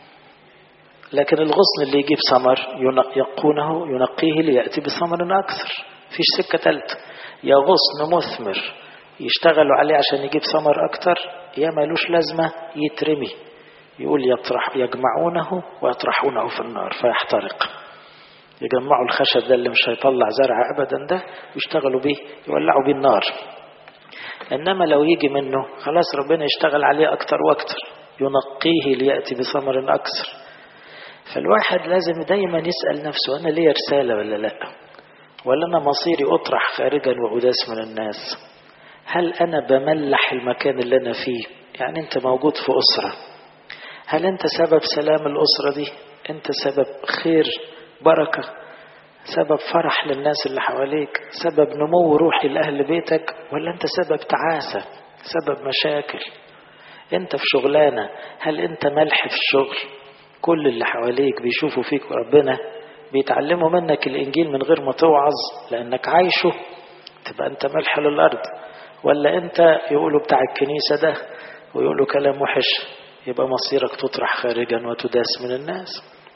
لكن الغصن اللي يجيب ثمر ينقونه ينقيه ليأتي بثمر أكثر فيش سكة تالتة يا غصن مثمر يشتغلوا عليه عشان يجيب ثمر أكتر يا مالوش لازمة يترمي يقول يطرح يجمعونه ويطرحونه في النار فيحترق يجمعوا الخشب ده اللي مش هيطلع زرع أبدا ده ويشتغلوا بيه يولعوا بيه النار إنما لو يجي منه خلاص ربنا يشتغل عليه أكتر وأكتر ينقيه ليأتي بثمر أكثر فالواحد لازم دايما يسأل نفسه أنا ليه رسالة ولا لا ولا أنا مصيري أطرح خارجا وأداس من الناس هل أنا بملح المكان اللي أنا فيه يعني أنت موجود في أسرة هل أنت سبب سلام الأسرة دي أنت سبب خير بركة سبب فرح للناس اللي حواليك سبب نمو روحي لأهل بيتك ولا أنت سبب تعاسة سبب مشاكل أنت في شغلانة هل أنت ملح في الشغل كل اللي حواليك بيشوفوا فيك ربنا بيتعلموا منك الإنجيل من غير ما توعظ لأنك عايشه تبقى أنت ملح للأرض ولا أنت يقولوا بتاع الكنيسة ده ويقولوا كلام وحش يبقى مصيرك تطرح خارجا وتداس من الناس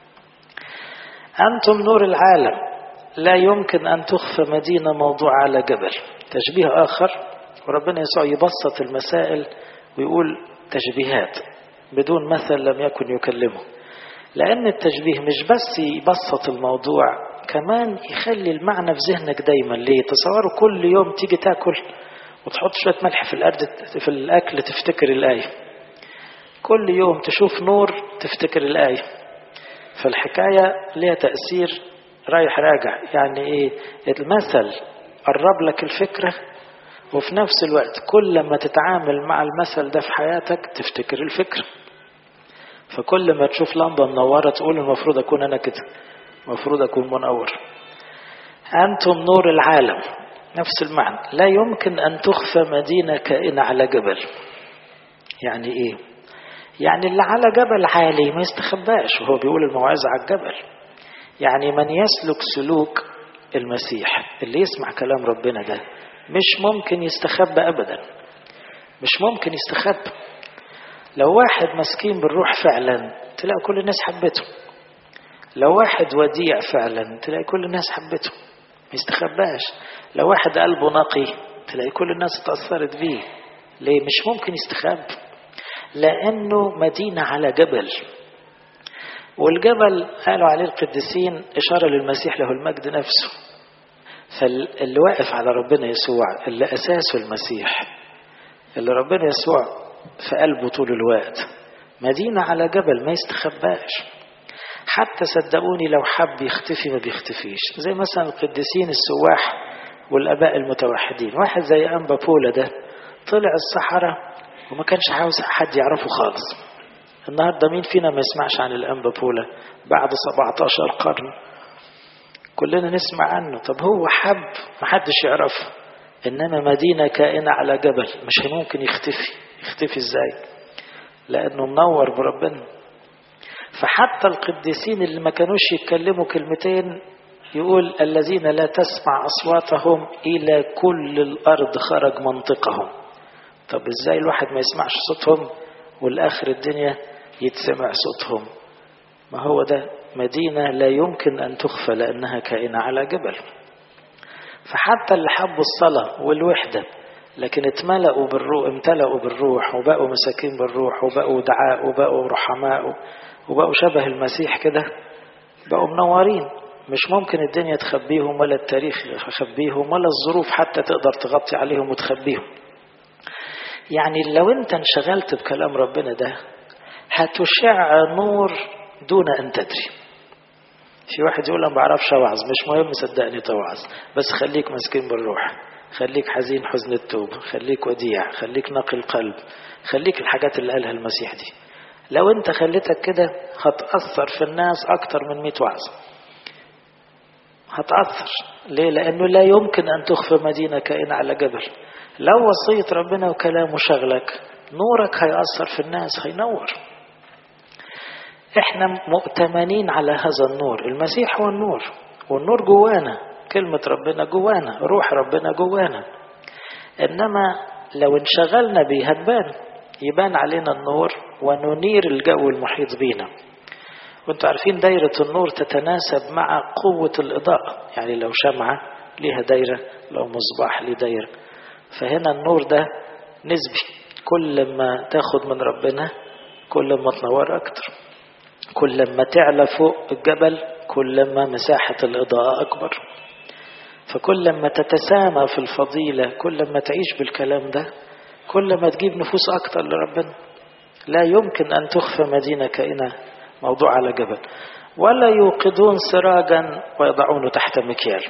أنتم نور العالم لا يمكن أن تخفى مدينة موضوع على جبل تشبيه آخر وربنا يسوع يبسط المسائل ويقول تشبيهات بدون مثل لم يكن يكلمه لأن التشبيه مش بس يبسط الموضوع كمان يخلي المعنى في ذهنك دايما ليه تصوروا كل يوم تيجي تاكل وتحط شوية ملح في الأرض في الأكل تفتكر الآية كل يوم تشوف نور تفتكر الآية فالحكاية ليها تأثير رايح راجع يعني إيه المثل قرب لك الفكرة وفي نفس الوقت كل ما تتعامل مع المثل ده في حياتك تفتكر الفكرة فكل ما تشوف لمبة منورة تقول المفروض أكون أنا كده المفروض أكون منور أنتم نور العالم نفس المعنى لا يمكن أن تخفى مدينة كائنة على جبل يعني إيه يعني اللي على جبل عالي ما يستخباش وهو بيقول الموعظة على الجبل يعني من يسلك سلوك المسيح اللي يسمع كلام ربنا ده مش ممكن يستخبى أبدا مش ممكن يستخبى لو واحد مسكين بالروح فعلا تلاقي كل الناس حبته لو واحد وديع فعلا تلاقي كل الناس حبته ما يستخباش لو واحد قلبه نقي تلاقي كل الناس اتأثرت بيه ليه مش ممكن يستخبى لأنه مدينة على جبل والجبل قالوا عليه القديسين إشارة للمسيح له المجد نفسه فاللي واقف على ربنا يسوع اللي أساسه المسيح اللي ربنا يسوع في قلبه طول الوقت مدينة على جبل ما يستخباش حتى صدقوني لو حب يختفي ما بيختفيش زي مثلا القديسين السواح والاباء المتوحدين واحد زي انبا بولا ده طلع الصحراء وما كانش عاوز حد يعرفه خالص النهارده مين فينا ما يسمعش عن الانبا بولا بعد 17 قرن كلنا نسمع عنه طب هو حب ما حدش يعرفه انما مدينه كائنه على جبل مش ممكن يختفي يختفي ازاي لانه منور بربنا فحتى القديسين اللي ما كانوش يتكلموا كلمتين يقول الذين لا تسمع اصواتهم الى كل الارض خرج منطقهم طب ازاي الواحد ما يسمعش صوتهم والاخر الدنيا يتسمع صوتهم ما هو ده مدينة لا يمكن أن تخفى لأنها كائنة على جبل فحتى اللي حبوا الصلاة والوحدة لكن اتملأوا بالروح امتلأوا بالروح وبقوا مساكين بالروح وبقوا دعاء وبقوا رحماء وبقوا شبه المسيح كده بقوا منورين مش ممكن الدنيا تخبيهم ولا التاريخ يخبيهم ولا الظروف حتى تقدر تغطي عليهم وتخبيهم يعني لو انت انشغلت بكلام ربنا ده هتشع نور دون ان تدري في واحد يقول انا ما بعرفش اوعظ مش مهم صدقني توعظ بس خليك مسكين بالروح خليك حزين حزن التوبه خليك وديع خليك نقي القلب خليك الحاجات اللي قالها المسيح دي لو انت خليتك كده هتأثر في الناس اكتر من 100 وعظ هتأثر ليه لانه لا يمكن ان تخفى مدينة كائنة على جبل لو وصية ربنا وكلامه شغلك نورك هيأثر في الناس هينور احنا مؤتمنين على هذا النور المسيح هو النور والنور جوانا كلمة ربنا جوانا روح ربنا جوانا انما لو انشغلنا بيه هتبان يبان علينا النور وننير الجو المحيط بينا وانتوا عارفين دايرة النور تتناسب مع قوة الإضاءة يعني لو شمعة ليها دايرة لو مصباح ليه دايرة فهنا النور ده نسبي كل ما تاخد من ربنا كل ما تنور أكتر كل ما تعلى فوق الجبل كل ما مساحة الإضاءة أكبر فكل ما تتسامى في الفضيلة كل ما تعيش بالكلام ده كل ما تجيب نفوس أكتر لربنا لا يمكن أن تخفى مدينة كائنة موضوع على جبل ولا يوقدون سراجا ويضعونه تحت مكيال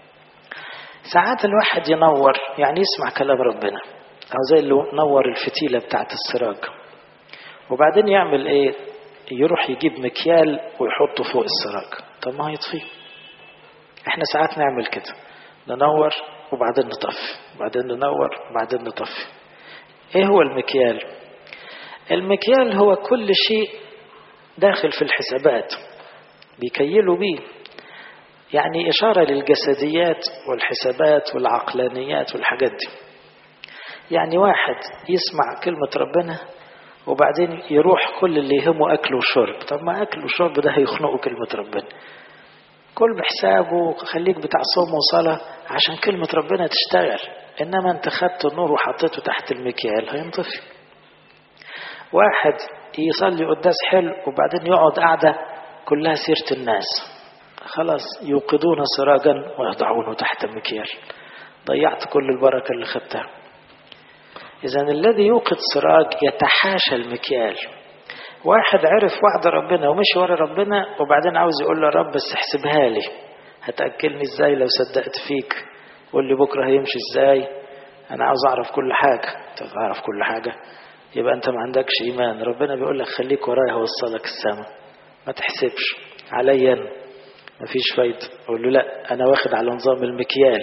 ساعات الواحد ينور يعني يسمع كلام ربنا أو زي اللي نور الفتيلة بتاعت السراج وبعدين يعمل إيه يروح يجيب مكيال ويحطه فوق السراج طب ما هيطفيه احنا ساعات نعمل كده ننور وبعدين نطفي وبعدين ننور وبعدين نطفي ايه هو المكيال المكيال هو كل شيء داخل في الحسابات بيكيلوا بيه يعني إشارة للجسديات والحسابات والعقلانيات والحاجات دي يعني واحد يسمع كلمة ربنا وبعدين يروح كل اللي يهمه أكل وشرب طب ما أكل وشرب ده هيخنقوا كلمة ربنا كل بحسابه خليك بتاع صوم وصلاة عشان كلمة ربنا تشتغل إنما أنت خدت النور وحطيته تحت المكيال هينطفي واحد يصلي قداس حلو وبعدين يقعد قاعدة كلها سيرة الناس خلاص يوقدون سراجا ويضعونه تحت المكيال ضيعت كل البركة اللي خدتها إذا الذي يوقد سراج يتحاشى المكيال واحد عرف وعد ربنا ومشي ورا ربنا وبعدين عاوز يقول له رب بس احسبها لي هتأكلني ازاي لو صدقت فيك قول لي بكرة هيمشي ازاي انا عاوز اعرف كل حاجة انت تعرف كل حاجة يبقى انت ما عندكش ايمان ربنا بيقول لك خليك ورايا هوصلك السما ما تحسبش عليا انا مفيش فايدة اقول له لا انا واخد على نظام المكيال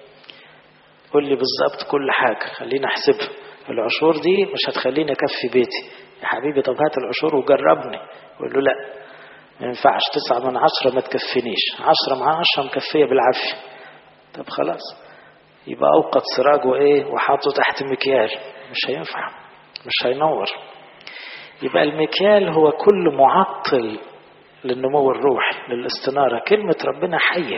قول لي بالظبط كل حاجة خليني احسبها العشور دي مش هتخليني اكفي بيتي يا حبيبي طب هات العشور وجربني يقول له لا ما ينفعش تسعة من عشرة ما تكفينيش عشرة مع عشرة مكفية بالعافية طب خلاص يبقى أوقد سراج وإيه وحاطه تحت مكيال مش هينفع مش هينور يبقى المكيال هو كل معطل للنمو الروحي للاستنارة كلمة ربنا حية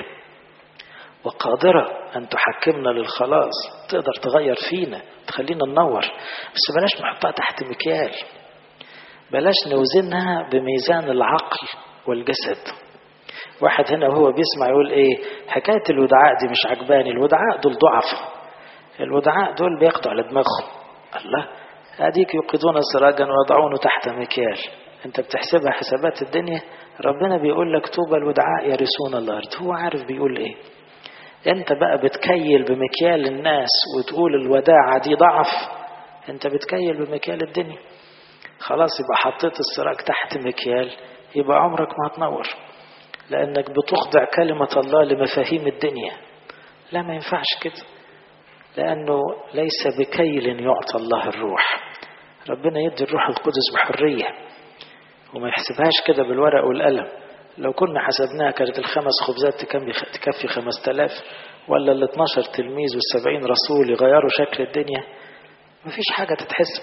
وقادرة أن تحكمنا للخلاص تقدر تغير فينا تخلينا ننور بس بلاش نحطها تحت مكيال بلاش نوزنها بميزان العقل والجسد واحد هنا وهو بيسمع يقول ايه حكاية الودعاء دي مش عجباني الودعاء دول ضعف الودعاء دول بياخدوا على دماغهم الله اديك يوقدون سراجا ويضعونه تحت مكيال انت بتحسبها حسابات الدنيا ربنا بيقول لك طوبى الودعاء يرثون الارض هو عارف بيقول ايه انت بقى بتكيل بمكيال الناس وتقول الوداعة دي ضعف انت بتكيل بمكيال الدنيا خلاص يبقى حطيت السراج تحت مكيال يبقى عمرك ما هتنور لانك بتخضع كلمة الله لمفاهيم الدنيا لا ما ينفعش كده لانه ليس بكيل يعطى الله الروح ربنا يدي الروح القدس بحرية وما يحسبهاش كده بالورق والقلم لو كنا حسبناها كانت الخمس خبزات تكفي خمس تلاف ولا ال 12 تلميذ والسبعين رسول يغيروا شكل الدنيا مفيش حاجة تتحسب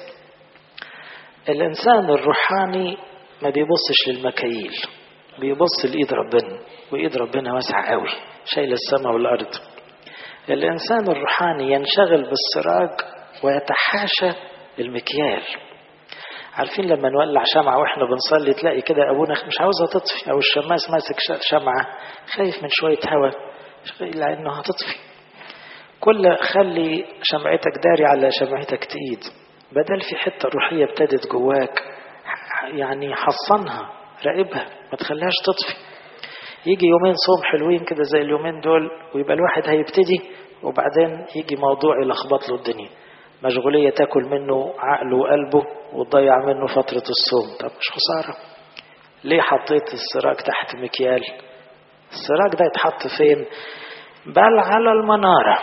الإنسان الروحاني ما بيبصش للمكاييل بيبص لإيد ربنا وإيد ربنا واسعة قوي شايل السماء والأرض الإنسان الروحاني ينشغل بالسراج ويتحاشى المكيال عارفين لما نولع شمعة واحنا بنصلي تلاقي كده ابونا مش عاوزها تطفي او الشماس ماسك شمعة خايف من شوية هواء لانه هتطفي كل خلي شمعتك داري على شمعتك تقيد بدل في حتة روحية ابتدت جواك يعني حصنها راقبها ما تخليهاش تطفي يجي يومين صوم حلوين كده زي اليومين دول ويبقى الواحد هيبتدي وبعدين يجي موضوع يلخبط له الدنيا مشغولية تاكل منه عقله وقلبه وتضيع منه فترة الصوم طب مش خسارة ليه حطيت السراج تحت مكيال السراج ده يتحط فين بل على المنارة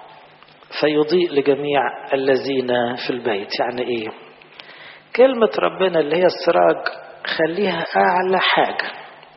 فيضيء لجميع الذين في البيت يعني ايه كلمة ربنا اللي هي السراج خليها أعلى حاجة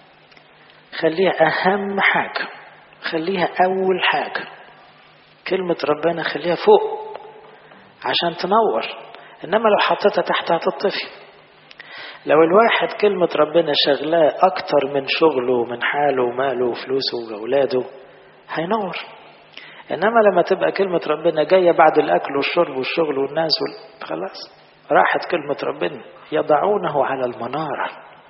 خليها أهم حاجة خليها أول حاجة كلمة ربنا خليها فوق عشان تنور إنما لو حطيتها تحت هتطفي لو الواحد كلمة ربنا شغلاه أكتر من شغله ومن حاله وماله وفلوسه وأولاده هينور إنما لما تبقى كلمة ربنا جاية بعد الأكل والشرب والشغل والناس وال... خلاص راحت كلمة ربنا يضعونه على المنارة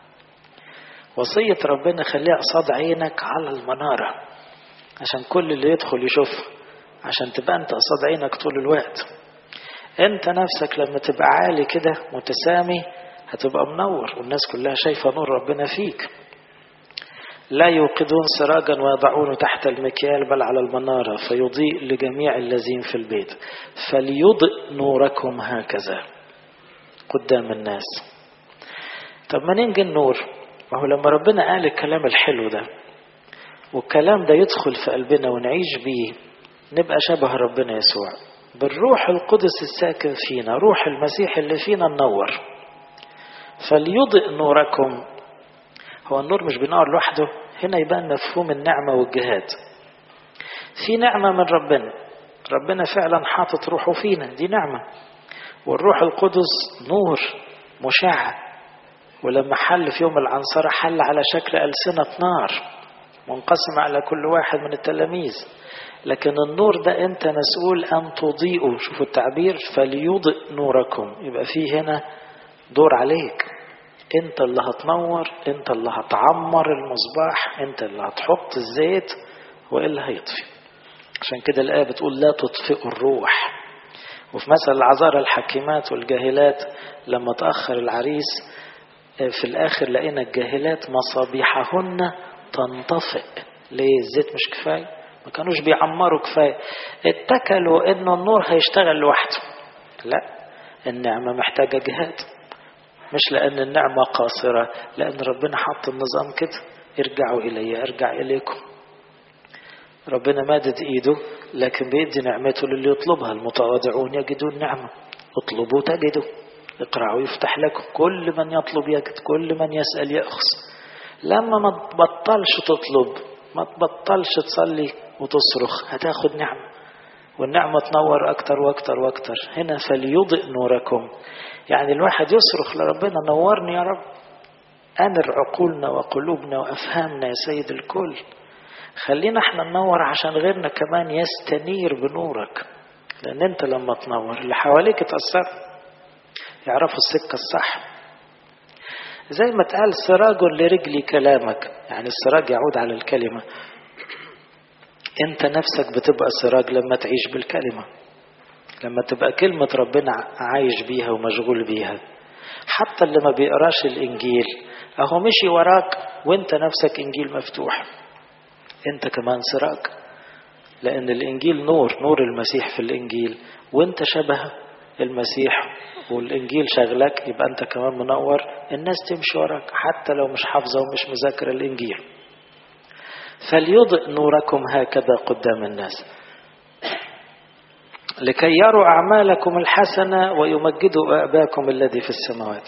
وصية ربنا خليها قصاد عينك على المنارة عشان كل اللي يدخل يشوف عشان تبقى انت قصاد عينك طول الوقت انت نفسك لما تبقى عالي كده متسامي هتبقى منور والناس كلها شايفة نور ربنا فيك لا يوقدون سراجا ويضعونه تحت المكيال بل على المنارة فيضيء لجميع الذين في البيت فليضئ نوركم هكذا قدام الناس طب ما ننجي النور ما هو لما ربنا قال الكلام الحلو ده والكلام ده يدخل في قلبنا ونعيش بيه نبقى شبه ربنا يسوع بالروح القدس الساكن فينا روح المسيح اللي فينا ننور فليضئ نوركم هو النور مش بينور لوحده هنا يبان مفهوم النعمة والجهاد في نعمة من ربنا ربنا فعلا حاطط روحه فينا دي نعمة والروح القدس نور مشع ولما حل في يوم العنصرة حل على شكل ألسنة نار منقسم على كل واحد من التلاميذ لكن النور ده انت مسؤول ان تضيئه شوفوا التعبير فليضئ نوركم يبقى فيه هنا دور عليك انت اللي هتنور انت اللي هتعمر المصباح انت اللي هتحط الزيت والا هيطفي عشان كده الآية بتقول لا تطفئوا الروح وفي مثل العذارى الحكيمات والجاهلات لما تأخر العريس في الآخر لقينا الجاهلات مصابيحهن تنطفئ ليه الزيت مش كفاية ما كانوش بيعمروا كفاية اتكلوا انه النور هيشتغل لوحده لا النعمة محتاجة جهاد مش لأن النعمة قاصرة لأن ربنا حط النظام كده ارجعوا إلي ارجع إليكم ربنا مادد إيده لكن بيدي نعمته للي يطلبها المتواضعون يجدون نعمة اطلبوا تجدوا اقرأوا يفتح لكم كل من يطلب يجد كل من يسأل يأخذ لما ما تبطلش تطلب ما تبطلش تصلي وتصرخ هتاخد نعمة والنعمة تنور أكتر وأكتر وأكتر هنا فليضئ نوركم يعني الواحد يصرخ لربنا نورني يا رب أنر عقولنا وقلوبنا وأفهامنا يا سيد الكل خلينا احنا ننور عشان غيرنا كمان يستنير بنورك لأن أنت لما تنور اللي حواليك يتأثر يعرفوا السكة الصح زي ما تقال سراج لرجلي كلامك يعني السراج يعود على الكلمة انت نفسك بتبقى سراج لما تعيش بالكلمة لما تبقى كلمة ربنا عايش بيها ومشغول بيها حتى اللي ما بيقراش الإنجيل أهو مشي وراك وانت نفسك إنجيل مفتوح انت كمان سراج لأن الإنجيل نور نور المسيح في الإنجيل وانت شبه المسيح والإنجيل شغلك يبقى أنت كمان منور الناس تمشي وراك حتى لو مش حافظة ومش مذاكرة الإنجيل فليضئ نوركم هكذا قدام الناس لكي يروا أعمالكم الحسنة ويمجدوا أباكم الذي في السماوات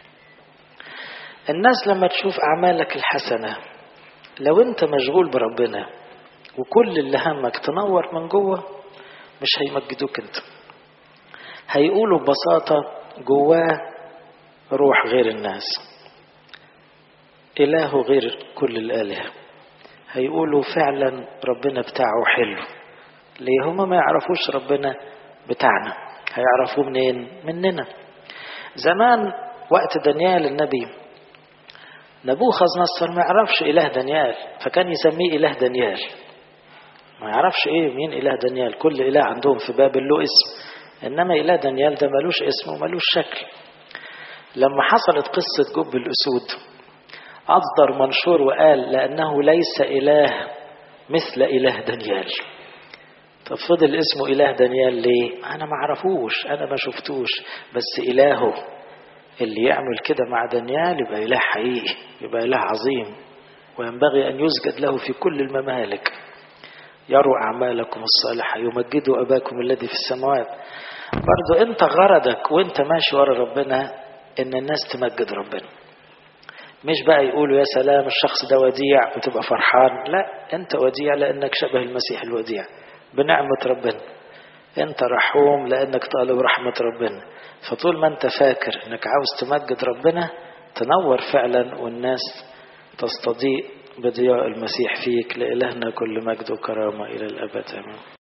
الناس لما تشوف أعمالك الحسنة لو أنت مشغول بربنا وكل اللي همك تنور من جوه مش هيمجدوك أنت هيقولوا ببساطة جواه روح غير الناس إله غير كل الآلهة هيقولوا فعلا ربنا بتاعه حلو ليه هما ما يعرفوش ربنا بتاعنا هيعرفوه منين مننا زمان وقت دانيال النبي نبوخذ نصر ما يعرفش إله دانيال فكان يسميه إله دانيال ما يعرفش إيه مين إله دانيال كل إله عندهم في بابل له اسم إنما إله دانيال ده ملوش اسم وملوش شكل لما حصلت قصة جب الأسود أصدر منشور وقال لأنه ليس إله مثل إله دانيال طب فضل اسمه إله دانيال ليه؟ أنا ما عرفوش أنا ما شفتوش بس إلهه اللي يعمل كده مع دانيال يبقى إله حقيقي يبقى إله عظيم وينبغي أن يسجد له في كل الممالك يروا أعمالكم الصالحة يمجدوا أباكم الذي في السماوات برضو أنت غرضك وأنت ماشي ورا ربنا إن الناس تمجد ربنا مش بقى يقولوا يا سلام الشخص ده وديع وتبقى فرحان لا أنت وديع لأنك شبه المسيح الوديع بنعمة ربنا أنت رحوم لأنك طالب رحمة ربنا فطول ما أنت فاكر أنك عاوز تمجد ربنا تنور فعلا والناس تستضيء بضياء المسيح فيك لإلهنا كل مجد وكرامة إلى الأبد آمين